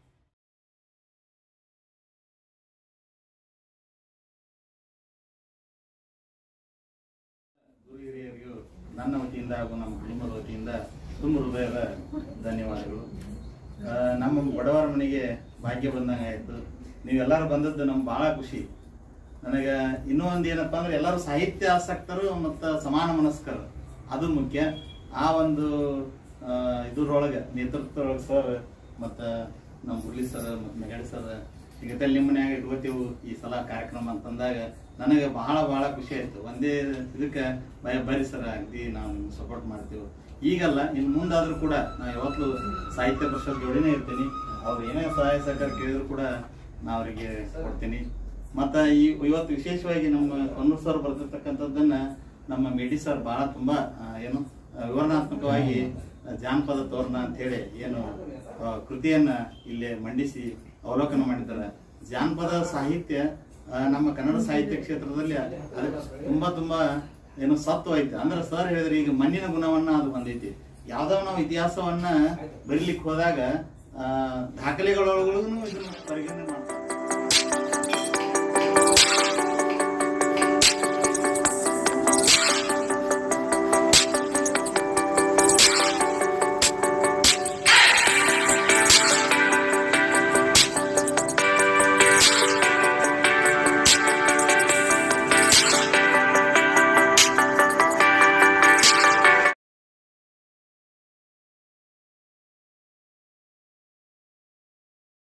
ಗುರು ಹಿರಿಯರಿಗೂ ನನ್ನ ವತಿಯಿಂದ ಹಾಗೂ ನಮ್ಮ ಕುಟುಂಬದ ವತಿಯಿಂದ ತುಂಬ ಹೃದಯದ ಧನ್ಯವಾದಗಳು ಆ, ನಮ್ಮ ಬಡವರ ಮನೆಗೆ ಭಾಗ್ಯ ಬಂದಂಗೆ ಆಯಿತು ನೀವೆಲ್ಲರೂ ಬಂದದ್ದು ನಮ್ಗೆ ಭಾಳ ಖುಷಿ ನನಗೆ ಇನ್ನೂ ಒಂದು ಏನಪ್ಪ ಅಂದ್ರೆ ಎಲ್ಲರೂ ಸಾಹಿತ್ಯ ಆಸಕ್ತರು ಮತ್ತು ಸಮಾನ ಮನಸ್ಕರು ಅದು ಮುಖ್ಯ ಆ ಒಂದು ಆ, ಇದ್ರೊಳಗೆ ನೇತೃತ್ವದೊಳಗೆ ಸರ್ ಮತ್ತು ನಮ್ಮ ಮುರಳಿ ಸರ್ ಮತ್ತು ಮೆಗಡಿ ಸರ್ ಈಗತ್ತಲ್ಲಿ ನಿಮ್ಮ ಮನ್ಯಾಗ ಇಟ್ಕೋತೀವಿ ಈ ಸಲ ಕಾರ್ಯಕ್ರಮ ಅಂತಂದಾಗ ನನಗೆ ಬಹಳ ಬಹಳ ಖುಷಿ ಆಯ್ತು ಒಂದೇ ಇದಕ್ಕೆ ಬಯ ಬರ್ರಿ ಸರ್ ಅಗದಿ ನಾವು ನಿಮ್ಗೆ ಸಪೋರ್ಟ್ ಮಾಡ್ತೀವಿ ಈಗಲ್ಲ ಇನ್ನು ಮುಂದಾದ್ರೂ ಕೂಡ ನಾ ಯಾವತ್ತೂ ಸಾಹಿತ್ಯ ಪರಿಷತ್ ಜೋಡಿನೇ ಇರ್ತೀನಿ ಅವ್ರು ಏನೇ ಸಹಾಯ ಸಹಕಾರ ಕೇಳಿದ್ರು ಕೂಡ ನಾ ಅವರಿಗೆ ಕೊಡ್ತೀನಿ ಮತ್ತ ಈ ಇವತ್ತು ವಿಶೇಷವಾಗಿ ನಮ್ಮ ಕೊನ್ನೂರು ಸರ್ ಬರ್ತಿರ್ತಕ್ಕಂಥದ್ದನ್ನ ನಮ್ಮ ಮೇಡಿ ಸರ್ ಬಹಳ ತುಂಬಾ ಆ, ಏನು ಆ, ವಿವರಣಾತ್ಮಕವಾಗಿ ಜಾನಪದ ತೋರಣ ಅಂತ ಹೇಳಿ ಏನು ಆ, ಕೃತಿಯನ್ನ ಇಲ್ಲಿ ಮಂಡಿಸಿ ಅವಲೋಕನ ಮಾಡಿದ್ದಾರೆ ಜಾನಪದ ಸಾಹಿತ್ಯ ಆ, ನಮ್ಮ ಕನ್ನಡ ಸಾಹಿತ್ಯ ಕ್ಷೇತ್ರದಲ್ಲಿ ಅದಕ್ಕೆ ತುಂಬಾ ತುಂಬಾ ಏನು ಸತ್ವ ಐತೆ ಅಂದ್ರೆ ಸರ್ ಹೇಳಿದ್ರೆ ಈಗ ಮಣ್ಣಿನ ಗುಣವನ್ನ ಅದು ಬಂದೈತಿ ಯಾವ್ದೋ ನಾವು ಇತಿಹಾಸವನ್ನ ಬರೀಲಿಕ್ಕೆ ಹೋದಾಗ ಆ, ದಾಖಲೆಗಳೊಳಗೂ ಇದನ್ನ ಪರಿಗಣನೆ ಮಾಡ್ತಾರೆ